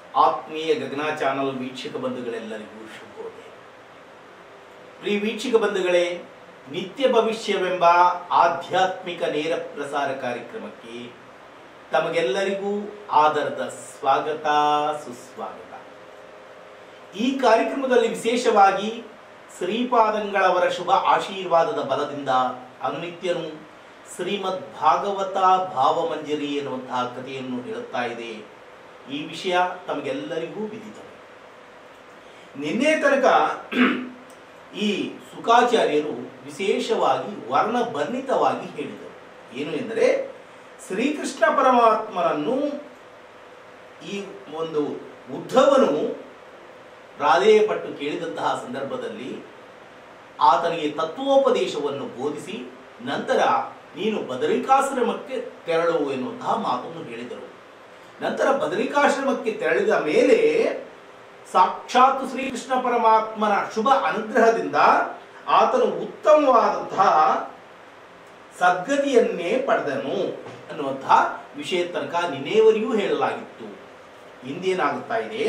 ಆತ್ಮೀಯ ಗಗನ ಚಾನಲ್ ವೀಕ್ಷಕ ಬಂಧುಗಳೆಲ್ಲರಿಗೂ ಶುಭೋದಯ ಪ್ರಿಯ ವೀಕ್ಷಕ ಬಂಧುಗಳೇ ನಿತ್ಯ ಭವಿಷ್ಯವೆಂಬ ಆಧ್ಯಾತ್ಮಿಕ ನೇರ ಪ್ರಸಾರ ಕಾರ್ಯಕ್ರಮಕ್ಕೆ ತಮಗೆಲ್ಲರಿಗೂ ಆದರದ ಸ್ವಾಗತ ಸುಸ್ವಾಗತ ಈ ಕಾರ್ಯಕ್ರಮದಲ್ಲಿ ವಿಶೇಷವಾಗಿ ಶ್ರೀಪಾದಂಗಳವರ ಶುಭ ಆಶೀರ್ವಾದದ ಬಲದಿಂದ ಅನುನಿತ್ಯನು ಶ್ರೀಮದ್ ಭಾಗವತ ಭಾವಮಂಜರಿ ಎನ್ನುವಂತಹ ಕಥೆಯನ್ನು ಹೇಳುತ್ತಾ ಇದೆ ಈ ವಿಷಯ ತಮಗೆಲ್ಲರಿಗೂ ವಿದಿತವೇ ನಿನ್ನೆ ತನಕ ಈ ಸುಖಾಚಾರ್ಯರು ವಿಶೇಷವಾಗಿ ವರ್ಣಬರ್ಣಿತವಾಗಿ ಹೇಳಿದರು ಏನು ಎಂದರೆ ಶ್ರೀಕೃಷ್ಣ ಪರಮಾತ್ಮನನ್ನು ಈ ಒಂದು ಉದ್ಧವನು ಪ್ರಾಧೇಯಪಟ್ಟು ಕೇಳಿದಂತಹ ಸಂದರ್ಭದಲ್ಲಿ ಆತನಿಗೆ ತತ್ವೋಪದೇಶವನ್ನು ಬೋಧಿಸಿ ನಂತರ ನೀನು ಬದರಿಕಾಶ್ರಮಕ್ಕೆ ತೆರಳು ಎನ್ನುವಂತಹ ಮಾತನ್ನು ಹೇಳಿದರು ನಂತರ ಬದರಿಕಾಶ್ರಮಕ್ಕೆ ತೆರಳಿದ ಮೇಲೆ ಸಾಕ್ಷಾತ್ ಶ್ರೀಕೃಷ್ಣ ಪರಮಾತ್ಮನ ಶುಭ ಅನುಗ್ರಹದಿಂದ ಆತನು ಉತ್ತಮವಾದಂತಹ ಸದ್ಗತಿಯನ್ನೇ ಪಡೆದನು ಅನ್ನುವಂತಹ ವಿಷಯ ತನಕ ನಿನ್ನೆವರೆಗೂ ಹೇಳಲಾಗಿತ್ತು ಇಂದೇನಾಗುತ್ತಾ ಇದೆ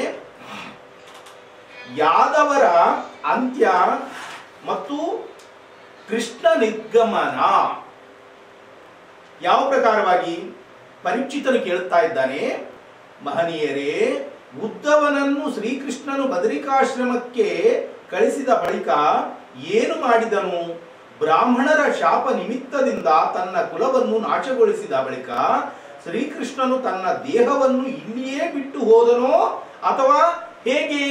ಯಾದವರ ಅಂತ್ಯ ಮತ್ತು ಕೃಷ್ಣ ನಿರ್ಗಮನ ಯಾವ ಪ್ರಕಾರವಾಗಿ ಪರೀಕ್ಷಿತನು ಕೇಳುತ್ತಾ ಇದ್ದಾನೆ ಮಹನೀಯರೇ ಉದ್ದವನನ್ನು ಶ್ರೀಕೃಷ್ಣನು ಬದರಿಕಾಶ್ರಮಕ್ಕೆ ಕಳಿಸಿದ ಬಳಿಕ ಏನು ಮಾಡಿದನು ಬ್ರಾಹ್ಮಣರ ಶಾಪ ನಿಮಿತ್ತದಿಂದ ತನ್ನ ಕುಲವನ್ನು ನಾಶಗೊಳಿಸಿದ ಬಳಿಕ ಶ್ರೀಕೃಷ್ಣನು ತನ್ನ ದೇಹವನ್ನು ಇಲ್ಲಿಯೇ ಬಿಟ್ಟು ಹೋದನೋ ಅಥವಾ ಹೇಗೆ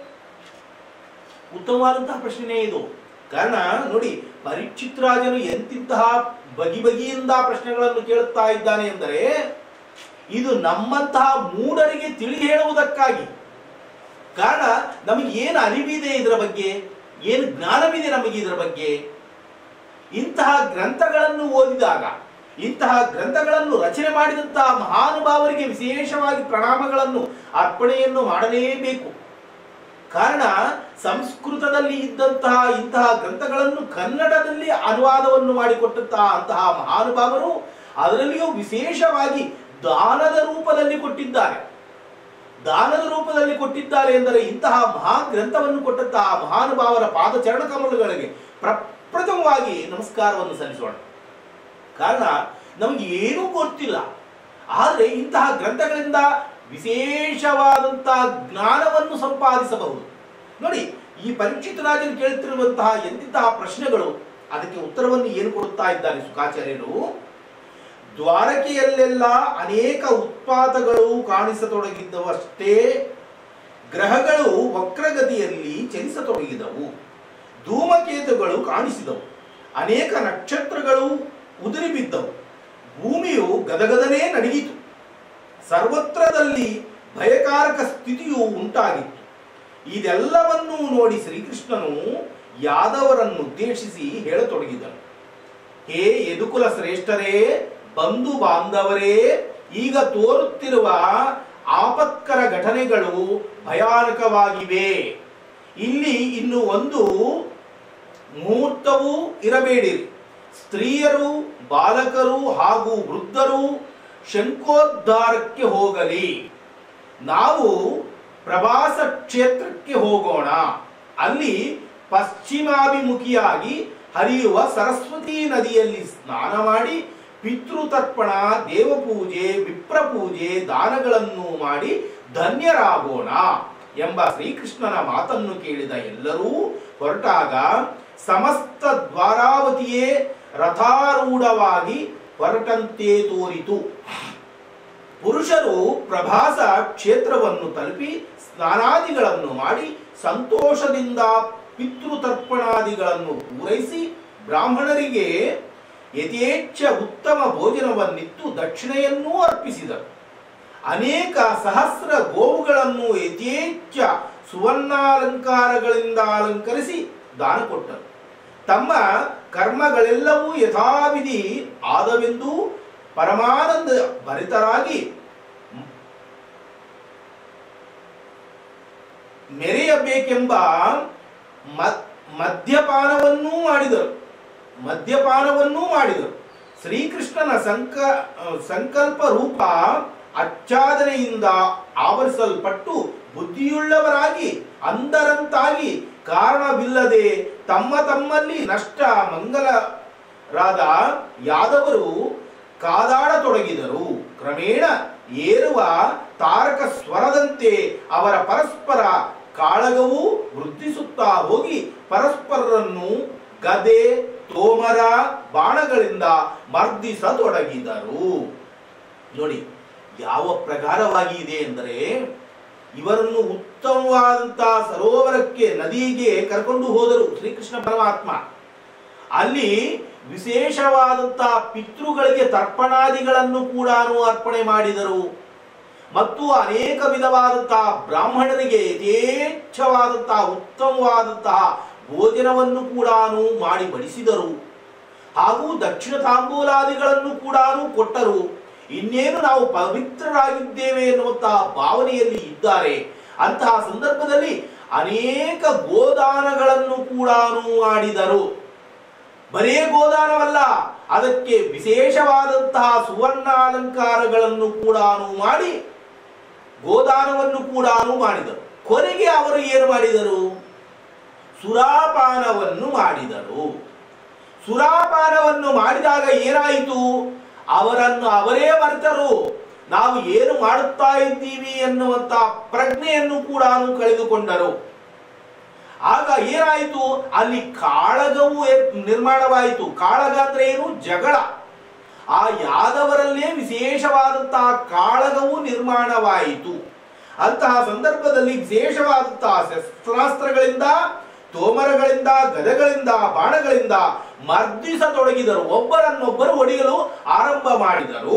ಉತ್ತಮವಾದಂತಹ ಪ್ರಶ್ನೆ ಇದು ಕಾರಣ ನೋಡಿ ಪರೀಕ್ಷಿತ್ ರಾಜನು ಎಂತಿಂತಹ ಬಗೆ ಬಗೆಯಿಂದ ಪ್ರಶ್ನೆಗಳನ್ನು ಕೇಳುತ್ತಾ ಇದ್ದಾನೆ ಎಂದರೆ ಇದು ನಮ್ಮಂತಹ ಮೂಢರಿಗೆ ತಿಳಿ ಹೇಳುವುದಕ್ಕಾಗಿ ಕಾರಣ ನಮಗೆ ಏನು ಅರಿವಿದೆ ಇದರ ಬಗ್ಗೆ ಏನು ಜ್ಞಾನವಿದೆ ನಮಗೆ ಇದರ ಬಗ್ಗೆ ಇಂತಹ ಗ್ರಂಥಗಳನ್ನು ಓದಿದಾಗ ಇಂತಹ ಗ್ರಂಥಗಳನ್ನು ರಚನೆ ಮಾಡಿದಂತಹ ಮಹಾನುಭಾವರಿಗೆ ವಿಶೇಷವಾಗಿ ಪ್ರಣಾಮಗಳನ್ನು ಅರ್ಪಣೆಯನ್ನು ಮಾಡಲೇಬೇಕು ಕಾರಣ ಸಂಸ್ಕೃತದಲ್ಲಿ ಇದ್ದಂತಹ ಇಂತಹ ಗ್ರಂಥಗಳನ್ನು ಕನ್ನಡದಲ್ಲಿ ಅನುವಾದವನ್ನು ಮಾಡಿಕೊಟ್ಟಂತಹ ಅಂತಹ ಮಹಾನುಭಾವರು ಅದರಲ್ಲಿಯೂ ವಿಶೇಷವಾಗಿ ದಾನದ ರೂಪದಲ್ಲಿ ಕೊಟ್ಟಿದ್ದಾರೆ ದಾನದ ರೂಪದಲ್ಲಿ ಕೊಟ್ಟಿದ್ದಾರೆ ಎಂದರೆ ಇಂತಹ ಮಹಾ ಗ್ರಂಥವನ್ನು ಕೊಟ್ಟಂತಹ ಮಹಾನುಭಾವರ ಪಾದಚರಣ ಕಮಲಗಳಿಗೆ ಪ್ರಪ್ರಥಮವಾಗಿ ನಮಸ್ಕಾರವನ್ನು ಸಲ್ಲಿಸೋಣ ಕಾರಣ ನಮಗೆ ಏನೂ ಗೊತ್ತಿಲ್ಲ ಆದರೆ ಇಂತಹ ಗ್ರಂಥಗಳಿಂದ ವಿಶೇಷವಾದಂತಹ ಜ್ಞಾನವನ್ನು ಸಂಪಾದಿಸಬಹುದು ನೋಡಿ ಈ ಪರೀಕ್ಷಿತ ರಾಜನು ಕೇಳುತ್ತಿರುವಂತಹ ಎಂತಿಂತಹ ಪ್ರಶ್ನೆಗಳು ಅದಕ್ಕೆ ಉತ್ತರವನ್ನು ಏನು ಕೊಡುತ್ತಾ ಇದ್ದಾರೆ ಸುಖಾಚಾರ್ಯರು ದ್ವಾರಕೆಯಲ್ಲೆಲ್ಲ ಅನೇಕ ಉತ್ಪಾತಗಳು ಕಾಣಿಸತೊಡಗಿದ್ದವಷ್ಟೇ ಗ್ರಹಗಳು ವಕ್ರಗತಿಯಲ್ಲಿ ಚಲಿಸತೊಡಗಿದವು ಧೂಮಕೇತುಗಳು ಕಾಣಿಸಿದವು ಅನೇಕ ನಕ್ಷತ್ರಗಳು ಉದುರಿ ಬಿದ್ದವು ಭೂಮಿಯು ಗದಗದನೇ ನಡಗಿತು ಸರ್ವತ್ರದಲ್ಲಿ ಭಯಕಾರಕ ಸ್ಥಿತಿಯು ಉಂಟಾಗಿತ್ತು ಇದೆಲ್ಲವನ್ನೂ ನೋಡಿ ಶ್ರೀಕೃಷ್ಣನು ಯಾದವರನ್ನು ಉದ್ದೇಶಿಸಿ ಹೇಳತೊಡಗಿದನು ಹೇ ಯದುಕುಲ ಶ್ರೇಷ್ಠರೇ ಬಂಧು ಬಾಂಧವರೇ ಈಗ ತೋರುತ್ತಿರುವ ಆಪತ್ಕರ ಘಟನೆಗಳು ಭಯಾನಕವಾಗಿವೆ ಇಲ್ಲಿ ಇನ್ನು ಒಂದು ಮುಹೂರ್ತವೂ ಇರಬೇಡಿರಿ ಸ್ತ್ರೀಯರು ಬಾಲಕರು ಹಾಗೂ ವೃದ್ಧರು ಶಂಕೋದ್ಧಾರಕ್ಕೆ ಹೋಗಲಿ ನಾವು ಪ್ರವಾಸ ಕ್ಷೇತ್ರಕ್ಕೆ ಹೋಗೋಣ ಅಲ್ಲಿ ಪಶ್ಚಿಮಾಭಿಮುಖಿಯಾಗಿ ಹರಿಯುವ ಸರಸ್ವತಿ ನದಿಯಲ್ಲಿ ಸ್ನಾನ ಮಾಡಿ ಪಿತೃತರ್ಪಣ ದೇವಪೂಜೆ ವಿಪ್ರಪೂಜೆ ದಾನಗಳನ್ನು ಮಾಡಿ ಧನ್ಯರಾಗೋಣ ಎಂಬ ಶ್ರೀಕೃಷ್ಣನ ಮಾತನ್ನು ಕೇಳಿದ ಎಲ್ಲರೂ ಹೊರಟಾಗ ಸಮಸ್ತ ದ್ವಾರಾವತಿಯೇ ರಥಾರೂಢವಾಗಿ ಹೊರಟಂತೆ ತೋರಿತು ಪುರುಷರು ಪ್ರಭಾಸ ಕ್ಷೇತ್ರವನ್ನು ತಲುಪಿ ಸ್ನಾನಾದಿಗಳನ್ನು ಮಾಡಿ ಸಂತೋಷದಿಂದ ಪಿತೃತರ್ಪಣಾದಿಗಳನ್ನು ಪೂರೈಸಿ ಬ್ರಾಹ್ಮಣರಿಗೆ ಯಥೇಚ್ಛ ಉತ್ತಮ ಭೋಜನವನ್ನಿತ್ತು ದಕ್ಷಿಣೆಯನ್ನೂ ಅರ್ಪಿಸಿದರು ಅನೇಕ ಸಹಸ್ರ ಗೋವುಗಳನ್ನು ಯಥೇಚ್ಛ ಸುವರ್ಣಾಲಂಕಾರಗಳಿಂದ ಅಲಂಕರಿಸಿ ದಾನ ಕೊಟ್ಟರು ತಮ್ಮ ಕರ್ಮಗಳೆಲ್ಲವೂ ಯಥಾವಿಧಿ ಆದವೆಂದು ಪರಮಾನಂದ ಭರಿತರಾಗಿ ಮೆರೆಯಬೇಕೆಂಬ ಮ- ಮದ್ಯಪಾನವನ್ನೂ ಮಾಡಿದರು ಮದ್ಯಪಾನವನ್ನೂ ಮಾಡಿದರು ಶ್ರೀಕೃಷ್ಣನ ಸಂಕ ಸಂಕಲ್ಪ ರೂಪ ಆಚ್ಛಾದನೆಯಿಂದ ಆವರಿಸಲ್ಪಟ್ಟು ಬುದ್ಧಿಯುಳ್ಳವರಾಗಿ ಅಂದರಂತಾಗಿ ಕಾರಣವಿಲ್ಲದೆ ತಮ್ಮ ತಮ್ಮಲ್ಲಿ ನಷ್ಟ ಮಂಗಲರಾದ ಯಾದವರು ಕಾದಾಡತೊಡಗಿದರು ಕ್ರಮೇಣ ಏರುವ ತಾರಕ ಸ್ವರದಂತೆ ಅವರ ಪರಸ್ಪರ ಕಾಳಗವು ವೃದ್ಧಿಸುತ್ತಾ ಹೋಗಿ ಪರಸ್ಪರರನ್ನು ಗದೆ ತೋಮರ ಬಾಣಗಳಿಂದ ಮರ್ದಿಸತೊಡಗಿದರು ನೋಡಿ ಯಾವ ಪ್ರಕಾರವಾಗಿ ಇದೆ ಎಂದರೆ ಇವರನ್ನು ಉತ್ತಮವಾದಂತಹ ಸರೋವರಕ್ಕೆ ನದಿಗೆ ಕರ್ಕೊಂಡು ಹೋದರು ಶ್ರೀಕೃಷ್ಣ ಪರಮಾತ್ಮ ಅಲ್ಲಿ ವಿಶೇಷವಾದಂತಹ ಪಿತೃಗಳಿಗೆ ತರ್ಪಣಾದಿಗಳನ್ನು ಕೂಡ ಅರ್ಪಣೆ ಮಾಡಿದರು ಮತ್ತು ಅನೇಕ ವಿಧವಾದಂತಹ ಬ್ರಾಹ್ಮಣರಿಗೆ ಯಥೇಚ್ಛವಾದಂತಹ ಉತ್ತಮವಾದಂತಹ ಭೋಜನವನ್ನು ಕೂಡ ಮಾಡಿ ಬಡಿಸಿದರು ಹಾಗೂ ದಕ್ಷಿಣ ತಾಂಬೂಲಾದಿಗಳನ್ನು ಕೂಡ ಕೊಟ್ಟರು ಇನ್ನೇನು ನಾವು ಪವಿತ್ರರಾಗಿದ್ದೇವೆ ಎನ್ನುವಂತಹ ಭಾವನೆಯಲ್ಲಿ ಇದ್ದಾರೆ ಅಂತಹ ಸಂದರ್ಭದಲ್ಲಿ ಅನೇಕ ಗೋದಾನಗಳನ್ನು ಕೂಡ ಮಾಡಿದರು ಬರೇ ಗೋದಾನವಲ್ಲ ಅದಕ್ಕೆ ವಿಶೇಷವಾದಂತಹ ಸುವರ್ಣ ಅಲಂಕಾರಗಳನ್ನು ಕೂಡ ಮಾಡಿ ಗೋದಾನವನ್ನು ಕೂಡ ಮಾಡಿದರು ಕೊನೆಗೆ ಅವರು ಏನು ಮಾಡಿದರು ಸುರಾಪಾನವನ್ನು ಮಾಡಿದರು ಸುರಾಪಾನವನ್ನು ಮಾಡಿದಾಗ ಏನಾಯಿತು ಅವರನ್ನು ಅವರೇ ಮರೆತರು ನಾವು ಏನು ಮಾಡುತ್ತಾ ಇದ್ದೀವಿ ಎನ್ನುವಂತ ಪ್ರಜ್ಞೆಯನ್ನು ಕೂಡ ಕಳೆದುಕೊಂಡರು ಆಗ ಏನಾಯಿತು ಅಲ್ಲಿ ಕಾಳಗವು ಏರ್- ನಿರ್ಮಾಣವಾಯಿತು ಕಾಳಗ ಅಂದ್ರೆ ಏನು ಜಗಳ ಆ ಯಾದವರಲ್ಲೇ ವಿಶೇಷವಾದಂತಹ ಕಾಳಗವು ನಿರ್ಮಾಣವಾಯಿತು ಅಂತಹ ಸಂದರ್ಭದಲ್ಲಿ ವಿಶೇಷವಾದಂತಹ ಶಸ್ತ್ರಾಸ್ತ್ರಗಳಿಂದ ತೋಮರಗಳಿಂದ ಗದಗಳಿಂದ ಬಾಣಗಳಿಂದ ಮರ್ದಿಸತೊಡಗಿದರು ಒಬ್ಬರನ್ನೊಬ್ಬರು ಹೊಡೆಯಲು ಆರಂಭ ಮಾಡಿದರು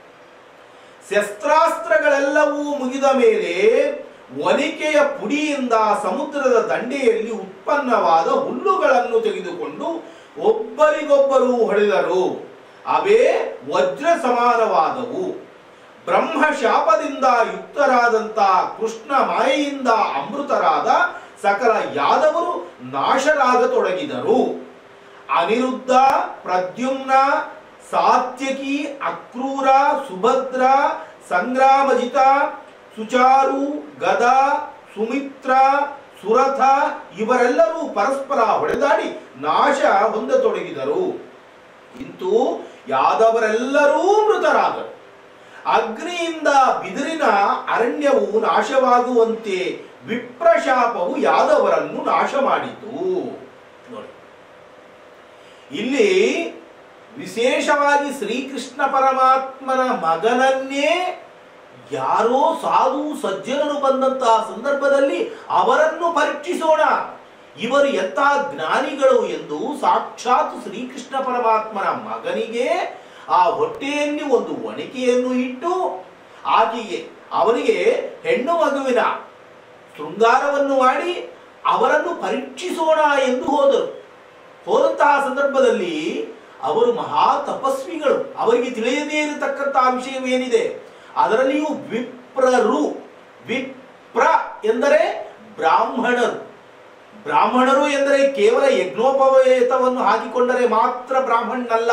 ಶಸ್ತ್ರಾಸ್ತ್ರಗಳೆಲ್ಲವೂ ಮುಗಿದ ಮೇಲೆ ಒನಿಕೆಯ ಪುಡಿಯಿಂದ ಸಮುದ್ರದ ದಂಡೆಯಲ್ಲಿ ಉತ್ಪನ್ನವಾದ ಹುಲ್ಲುಗಳನ್ನು ತೆಗೆದುಕೊಂಡು ಒಬ್ಬರಿಗೊಬ್ಬರು ಹೊಡೆದರು ಅವೇ ವಜ್ರ ಸಮಾನವಾದವು ಬ್ರಹ್ಮ ಶಾಪದಿಂದ ಯುಕ್ತರಾದಂತ ಕೃಷ್ಣ ಮಾಯೆಯಿಂದ ಅಮೃತರಾದ ಸಕಲ ಯಾದವರು ನಾಶರಾಗತೊಡಗಿದರು ಅನಿರುದ್ಧ ಪ್ರದ್ಯುಮ್ನ ಸಾತ್ಯಕಿ ಅಕ್ರೂರ ಸುಭದ್ರ ಸಂಗ್ರಾಮಜಿತ ಸುಚಾರು ಗದ ಸುಮಿತ್ರ ಸುರಥ ಇವರೆಲ್ಲರೂ ಪರಸ್ಪರ ಹೊಡೆದಾಡಿ ನಾಶ ಹೊಂದತೊಡಗಿದರು ಇಂತೂ ಯಾದವರೆಲ್ಲರೂ ಮೃತರಾದರು ಅಗ್ನಿಯಿಂದ ಬಿದಿರಿನ ಅರಣ್ಯವು ನಾಶವಾಗುವಂತೆ ವಿಪ್ರಶಾಪವು ಯಾದವರನ್ನು ನಾಶ ಮಾಡಿತು ನೋಡಿ ಇಲ್ಲಿ ವಿಶೇಷವಾಗಿ ಶ್ರೀಕೃಷ್ಣ ಪರಮಾತ್ಮನ ಮಗನನ್ನೇ ಯಾರೋ ಸಾಧು ಸಜ್ಜನರು ಬಂದಂತಹ ಸಂದರ್ಭದಲ್ಲಿ ಅವರನ್ನು ಪರೀಕ್ಷಿಸೋಣ ಇವರು ಎಂಥ ಜ್ಞಾನಿಗಳು ಎಂದು ಸಾಕ್ಷಾತ್ ಶ್ರೀಕೃಷ್ಣ ಪರಮಾತ್ಮನ ಮಗನಿಗೆ ಆ ಹೊಟ್ಟೆಯಲ್ಲಿ ಒಂದು ಒಣಕೆಯನ್ನು ಇಟ್ಟು ಆಕೆಗೆ ಅವನಿಗೆ ಹೆಣ್ಣು ಮಗುವಿನ ಶೃಂಗಾರವನ್ನು ಮಾಡಿ ಅವರನ್ನು ಪರೀಕ್ಷಿಸೋಣ ಎಂದು ಹೋದರು ಹೋದಂತಹ ಸಂದರ್ಭದಲ್ಲಿ ಅವರು ಮಹಾ ತಪಸ್ವಿಗಳು ಅವರಿಗೆ ತಿಳಿಯದೇ ಇರತಕ್ಕಂತಹ ವಿಷಯವೇನಿದೆ ಅದರಲ್ಲಿಯೂ ವಿಪ್ರರು ವಿಪ್ರ ಎಂದರೆ ಬ್ರಾಹ್ಮಣರು ಬ್ರಾಹ್ಮಣರು ಎಂದರೆ ಕೇವಲ ಯಜ್ಞೋಪವೇತವನ್ನು ಹಾಕಿಕೊಂಡರೆ ಮಾತ್ರ ಬ್ರಾಹ್ಮಣನಲ್ಲ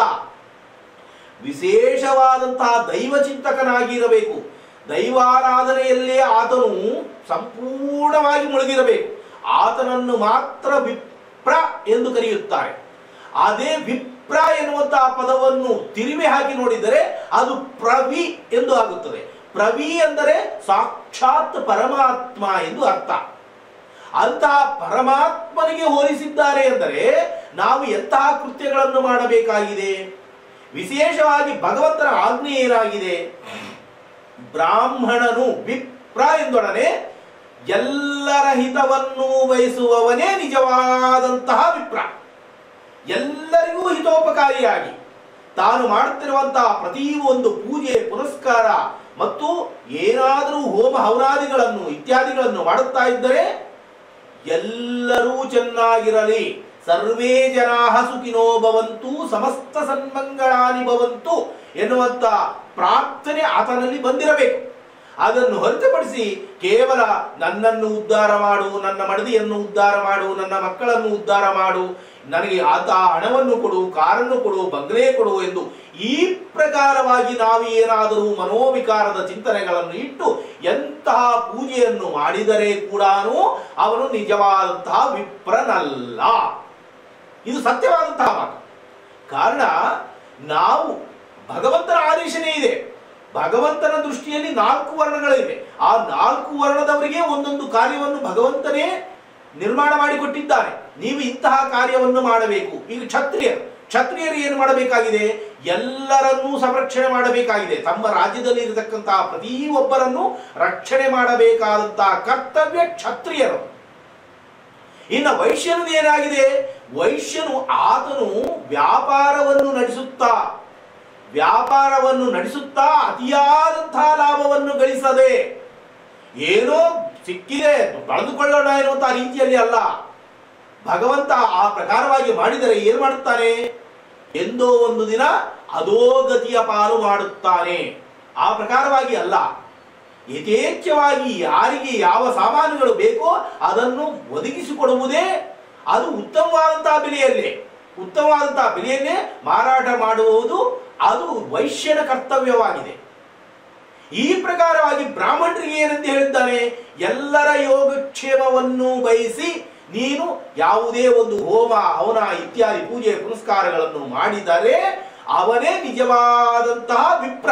ವಿಶೇಷವಾದಂತಹ ದೈವ ಚಿಂತಕನಾಗಿರಬೇಕು ದೈವಾರಾಧನೆಯಲ್ಲೇ ಆತನು ಸಂಪೂರ್ಣವಾಗಿ ಮುಳುಗಿರಬೇಕು ಆತನನ್ನು ಮಾತ್ರ ವಿಪ್ರ ಎಂದು ಕರೆಯುತ್ತಾರೆ ಅದೇ ವಿಪ್ರ ಎನ್ನುವಂತಹ ಪದವನ್ನು ತಿರುವಿ ಹಾಕಿ ನೋಡಿದರೆ ಅದು ಪ್ರವಿ ಎಂದು ಆಗುತ್ತದೆ ಪ್ರವಿ ಎಂದರೆ ಸಾಕ್ಷಾತ್ ಪರಮಾತ್ಮ ಎಂದು ಅರ್ಥ ಅಂತಹ ಪರಮಾತ್ಮನಿಗೆ ಹೋಲಿಸಿದ್ದಾರೆ ಎಂದರೆ ನಾವು ಎಂತಹ ಕೃತ್ಯಗಳನ್ನು ಮಾಡಬೇಕಾಗಿದೆ ವಿಶೇಷವಾಗಿ ಭಗವಂತನ ಆಜ್ಞೆ ಏನಾಗಿದೆ ಬ್ರಾಹ್ಮಣನು ವಿಪ್ರ ಎಂದೊಡನೆ ಎಲ್ಲರ ಹಿತವನ್ನು ಬಯಸುವವನೇ ನಿಜವಾದಂತಹ ವಿಪ್ರ ಎಲ್ಲರಿಗೂ ಹಿತೋಪಕಾರಿಯಾಗಿ ತಾನು ಮಾಡುತ್ತಿರುವಂತಹ ಪ್ರತಿ ಒಂದು ಪೂಜೆ ಪುರಸ್ಕಾರ ಮತ್ತು ಏನಾದರೂ ಹೋಮ ಹವನಾದಿಗಳನ್ನು ಇತ್ಯಾದಿಗಳನ್ನು ಮಾಡುತ್ತಾ ಇದ್ದರೆ ಎಲ್ಲರೂ ಚೆನ್ನಾಗಿರಲಿ ಸರ್ವೇ ಜನಾ ಸುಖಿನೋ ಭವಂತು ಸಮಸ್ತ ಸನ್ಮಂಗಳಾನಿ ಭವಂತು ಎನ್ನುವಂತ ಪ್ರಾರ್ಥನೆ ಆತನಲ್ಲಿ ಬಂದಿರಬೇಕು ಅದನ್ನು ಹೊರತುಪಡಿಸಿ ಕೇವಲ ನನ್ನನ್ನು ಉದ್ಧಾರ ಮಾಡು ನನ್ನ ಮಡದಿಯನ್ನು ಉದ್ಧಾರ ಮಾಡು ನನ್ನ ಮಕ್ಕಳನ್ನು ಉದ್ಧಾರ ಮಾಡು ನನಗೆ ಆತ ಹಣವನ್ನು ಕೊಡು ಕಾರನ್ನು ಕೊಡು ಬಂಗಲೆ ಕೊಡು ಎಂದು ಈ ಪ್ರಕಾರವಾಗಿ ನಾವು ಏನಾದರೂ ಮನೋವಿಕಾರದ ಚಿಂತನೆಗಳನ್ನು ಇಟ್ಟು ಎಂತಹ ಪೂಜೆಯನ್ನು ಮಾಡಿದರೆ ಕೂಡ ಅವನು ನಿಜವಾದಂತಹ ವಿಪ್ರನಲ್ಲ ಇದು ಸತ್ಯವಾದಂತಹ ಮಾತು ಕಾರಣ ನಾವು ಭಗವಂತನ ಆದೇಶನೇ ಇದೆ ಭಗವಂತನ ದೃಷ್ಟಿಯಲ್ಲಿ ನಾಲ್ಕು ವರ್ಣಗಳಿವೆ ಆ ನಾಲ್ಕು ವರ್ಣದವರಿಗೆ ಒಂದೊಂದು ಕಾರ್ಯವನ್ನು ಭಗವಂತನೇ ನಿರ್ಮಾಣ ಮಾಡಿಕೊಟ್ಟಿದ್ದಾನೆ ನೀವು ಇಂತಹ ಕಾರ್ಯವನ್ನು ಮಾಡಬೇಕು ಈಗ ಕ್ಷತ್ರಿಯರು ಕ್ಷತ್ರಿಯರು ಏನು ಮಾಡಬೇಕಾಗಿದೆ ಎಲ್ಲರನ್ನೂ ಸಂರಕ್ಷಣೆ ಮಾಡಬೇಕಾಗಿದೆ ತಮ್ಮ ರಾಜ್ಯದಲ್ಲಿ ಇರತಕ್ಕಂತಹ ಪ್ರತಿಯೊಬ್ಬರನ್ನು ರಕ್ಷಣೆ ಮಾಡಬೇಕಾದಂತಹ ಕರ್ತವ್ಯ ಕ್ಷತ್ರಿಯರು ಇನ್ನು ವೈಶ್ಯನದು ಏನಾಗಿದೆ ವೈಶ್ಯನು ಆತನು ವ್ಯಾಪಾರವನ್ನು ನಡೆಸುತ್ತಾ ವ್ಯಾಪಾರವನ್ನು ನಡೆಸುತ್ತಾ ಅತಿಯಾದಂತಹ ಲಾಭವನ್ನು ಗಳಿಸದೆ ಏನೋ ಸಿಕ್ಕಿದೆ ಬಳದುಕೊಳ್ಳೋಣ ಎನ್ನುವಂತಹ ರೀತಿಯಲ್ಲಿ ಅಲ್ಲ ಭಗವಂತ ಆ ಪ್ರಕಾರವಾಗಿ ಮಾಡಿದರೆ ಏನು ಮಾಡುತ್ತಾನೆ ಎಂದೋ ಒಂದು ದಿನ ಅಧೋಗತಿಯ ಪಾಲು ಮಾಡುತ್ತಾನೆ ಆ ಪ್ರಕಾರವಾಗಿ ಅಲ್ಲ ಯಥೇಚ್ಛವಾಗಿ ಯಾರಿಗೆ ಯಾವ ಸಾಮಾನುಗಳು ಬೇಕೋ ಅದನ್ನು ಒದಗಿಸಿಕೊಡುವುದೇ ಅದು ಉತ್ತಮವಾದಂತಹ ಬೆಲೆಯಲ್ಲೇ ಉತ್ತಮವಾದಂತಹ ಬೆಲೆಯನ್ನೇ ಮಾರಾಟ ಮಾಡುವುದು ಅದು ವೈಶ್ಯನ ಕರ್ತವ್ಯವಾಗಿದೆ ಈ ಪ್ರಕಾರವಾಗಿ ಬ್ರಾಹ್ಮಣರಿಗೆ ಏನಂತ ಹೇಳಿದ್ದಾನೆ ಎಲ್ಲರ ಯೋಗಕ್ಷೇಮವನ್ನು ಬಯಸಿ ನೀನು ಯಾವುದೇ ಒಂದು ಹೋಮ ಹವನ ಇತ್ಯಾದಿ ಪೂಜೆ ಪುನಸ್ಕಾರಗಳನ್ನು ಮಾಡಿದರೆ ಅವನೇ ನಿಜವಾದಂತಹ ವಿಪ್ರ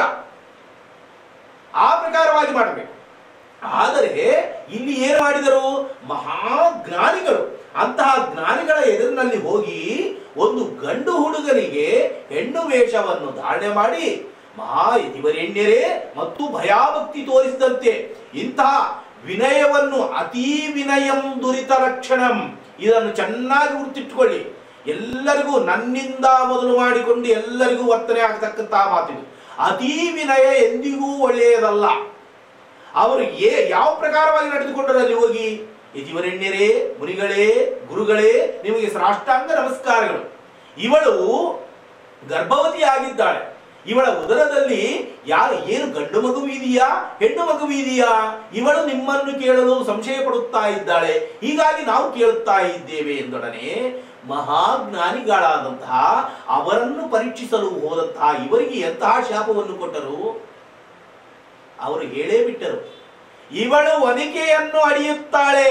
ಆ ಪ್ರಕಾರವಾಗಿ ಮಾಡಬೇಕು ಆದರೆ ಇಲ್ಲಿ ಏನು ಮಾಡಿದರು ಮಹಾಜ್ಞಾನಿಗಳು ಅಂತಹ ಜ್ಞಾನಿಗಳ ಎದುರಿನಲ್ಲಿ ಹೋಗಿ ಒಂದು ಗಂಡು ಹುಡುಗನಿಗೆ ಹೆಣ್ಣು ವೇಷವನ್ನು ಧಾರಣೆ ಮಾಡಿ ಮಹಾ ಯತಿವರೆಣ್ಯರೇ ಮತ್ತು ಭಯಾಭಕ್ತಿ ತೋರಿಸಿದಂತೆ ಇಂತಹ ವಿನಯವನ್ನು ಅತೀ ವಿನಯಂ ದುರಿತ ಲಕ್ಷಣಂ ಇದನ್ನು ಚೆನ್ನಾಗಿ ಗುರುತಿಟ್ಟುಕೊಳ್ಳಿ ಎಲ್ಲರಿಗೂ ನನ್ನಿಂದ ಮೊದಲು ಮಾಡಿಕೊಂಡು ಎಲ್ಲರಿಗೂ ವರ್ತನೆ ಆಗತಕ್ಕಂತಹ ಮಾತಿದು ಅತೀ ವಿನಯ ಎಂದಿಗೂ ಒಳ್ಳೆಯದಲ್ಲ ಅವರು ಏ ಯಾವ ಪ್ರಕಾರವಾಗಿ ನಡೆದುಕೊಂಡರು ಅಲ್ಲಿ ಹೋಗಿ ಯತಿವರೆಣ್ಯರೇ ಮುನಿಗಳೇ ಗುರುಗಳೇ ನಿಮಗೆ ಸಾಷ್ಟಾಂಗ ನಮಸ್ಕಾರಗಳು ಇವಳು ಗರ್ಭವತಿ ಆಗಿದ್ದಾಳೆ ಇವಳ ಉದರದಲ್ಲಿ ಯಾರು ಏನು ಗಂಡು ಮಗುವಿದೆಯಾ ಹೆಣ್ಣು ಮಗುವಿದೆಯಾ ಇವಳು ನಿಮ್ಮನ್ನು ಕೇಳಲು ಸಂಶಯ ಪಡುತ್ತಾ ಇದ್ದಾಳೆ ಹೀಗಾಗಿ ನಾವು ಕೇಳುತ್ತಾ ಇದ್ದೇವೆ ಎಂದೊಡನೆ ಮಹಾಜ್ಞಾನಿಗಳಾದಂತಹ ಅವರನ್ನು ಪರೀಕ್ಷಿಸಲು ಹೋದಂತಹ ಇವರಿಗೆ ಎಂತಹ ಶಾಪವನ್ನು ಕೊಟ್ಟರು ಅವರು ಹೇಳೇ ಬಿಟ್ಟರು ಇವಳು ವನಿಕೆಯನ್ನು ಅಡಿಯುತ್ತಾಳೆ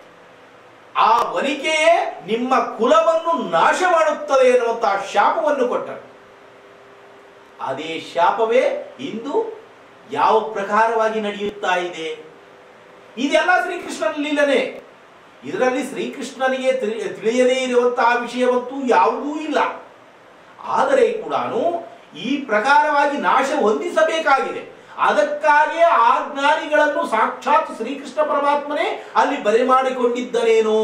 ಆ ವನಿಕೆಯೇ ನಿಮ್ಮ ಕುಲವನ್ನು ನಾಶ ಮಾಡುತ್ತದೆ ಎನ್ನುವಂತಹ ಶಾಪವನ್ನು ಕೊಟ್ಟರು ಅದೇ ಶಾಪವೇ ಇಂದು ಯಾವ ಪ್ರಕಾರವಾಗಿ ನಡೆಯುತ್ತಾ ಇದೆ ಇದೆಲ್ಲ ಶ್ರೀಕೃಷ್ಣನ ಲೀಲನೆ ಇದರಲ್ಲಿ ಶ್ರೀಕೃಷ್ಣನಿಗೆ ತಿಳಿ- ತಿಳಿಯದೇ ಇರುವಂತಹ ವಿಷಯವಂತೂ ಯಾವುದೂ ಇಲ್ಲ ಆದರೆ ಕೂಡ ಈ ಪ್ರಕಾರವಾಗಿ ನಾಶ ಹೊಂದಿಸಬೇಕಾಗಿದೆ ಅದಕ್ಕಾಗಿಯೇ ಆ ಜ್ಞಾನಿಗಳನ್ನು ಸಾಕ್ಷಾತ್ ಶ್ರೀಕೃಷ್ಣ ಪರಮಾತ್ಮನೇ ಅಲ್ಲಿ ಬರೆ ಮಾಡಿಕೊಂಡಿದ್ದನೇನೋ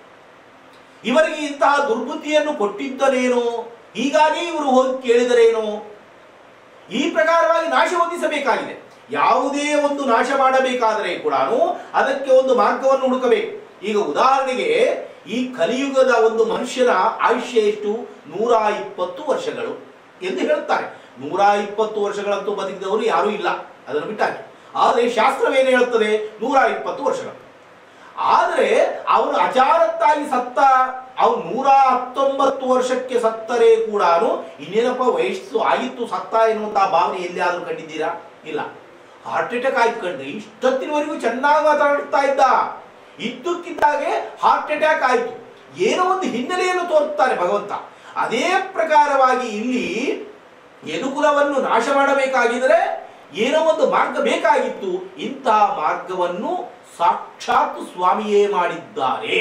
ಇವರಿಗೆ ಇಂತಹ ದುರ್ಬುದ್ಧಿಯನ್ನು ಕೊಟ್ಟಿದ್ದನೇನೋ ಹೀಗಾಗಿ ಇವರು ಹೋಗಿ ಕೇಳಿದರೇನೋ ಈ ಪ್ರಕಾರವಾಗಿ ನಾಶ ಹೊಂದಿಸಬೇಕಾಗಿದೆ ಯಾವುದೇ ಒಂದು ನಾಶ ಮಾಡಬೇಕಾದರೆ ಕೂಡ ಅದಕ್ಕೆ ಒಂದು ಮಾರ್ಗವನ್ನು ಹುಡುಕಬೇಕು ಈಗ ಉದಾಹರಣೆಗೆ ಈ ಕಲಿಯುಗದ ಒಂದು ಮನುಷ್ಯನ ಆಯುಷ್ಯ ಎಷ್ಟು ನೂರ ಇಪ್ಪತ್ತು ವರ್ಷಗಳು ಎಂದು ಹೇಳುತ್ತಾರೆ ನೂರ ಇಪ್ಪತ್ತು ವರ್ಷಗಳಂತೂ ಬದುಕಿದವರು ಯಾರೂ ಇಲ್ಲ ಅದನ್ನು ಬಿಟ್ಟಾಗಿ ಆದರೆ ಶಾಸ್ತ್ರವೇನು ಹೇಳುತ್ತದೆ ನೂರ ಇಪ್ಪತ್ತು ವರ್ಷಗಳು ಆದರೆ ಅವನು ಅಚಾರತ್ತಾಗಿ ಸತ್ತ ಅವನು ನೂರ ಹತ್ತೊಂಬತ್ತು ವರ್ಷಕ್ಕೆ ಸತ್ತರೆ ಕೂಡ ಇನ್ನೇನಪ್ಪ ವಯಸ್ಸು ಆಯಿತು ಸತ್ತ ಎನ್ನುವಂತಹ ಭಾವನೆ ಎಲ್ಲಿಯಾದರೂ ಕಂಡಿದ್ದೀರಾ ಇಲ್ಲ ಹಾರ್ಟ್ ಅಟ್ಯಾಕ್ ಆಯ್ತು ಕಂಡ್ರಿ ಇಷ್ಟೊತ್ತಿನವರೆಗೂ ಚೆನ್ನಾಗಿ ಮಾತಾಡ್ತಾ ಇದ್ದ ಇದ್ದಕ್ಕಿದ್ದಾಗೆ ಹಾರ್ಟ್ ಅಟ್ಯಾಕ್ ಆಯಿತು ಏನೋ ಒಂದು ಹಿನ್ನೆಲೆಯನ್ನು ತೋರುತ್ತಾರೆ ಭಗವಂತ ಅದೇ ಪ್ರಕಾರವಾಗಿ ಇಲ್ಲಿ ಯದುಕುಲವನ್ನು ನಾಶ ಮಾಡಬೇಕಾಗಿದ್ರೆ ಏನೋ ಒಂದು ಮಾರ್ಗ ಬೇಕಾಗಿತ್ತು ಇಂತಹ ಮಾರ್ಗವನ್ನು ಸಾಕ್ಷಾತ್ ಸ್ವಾಮಿಯೇ ಮಾಡಿದ್ದಾರೆ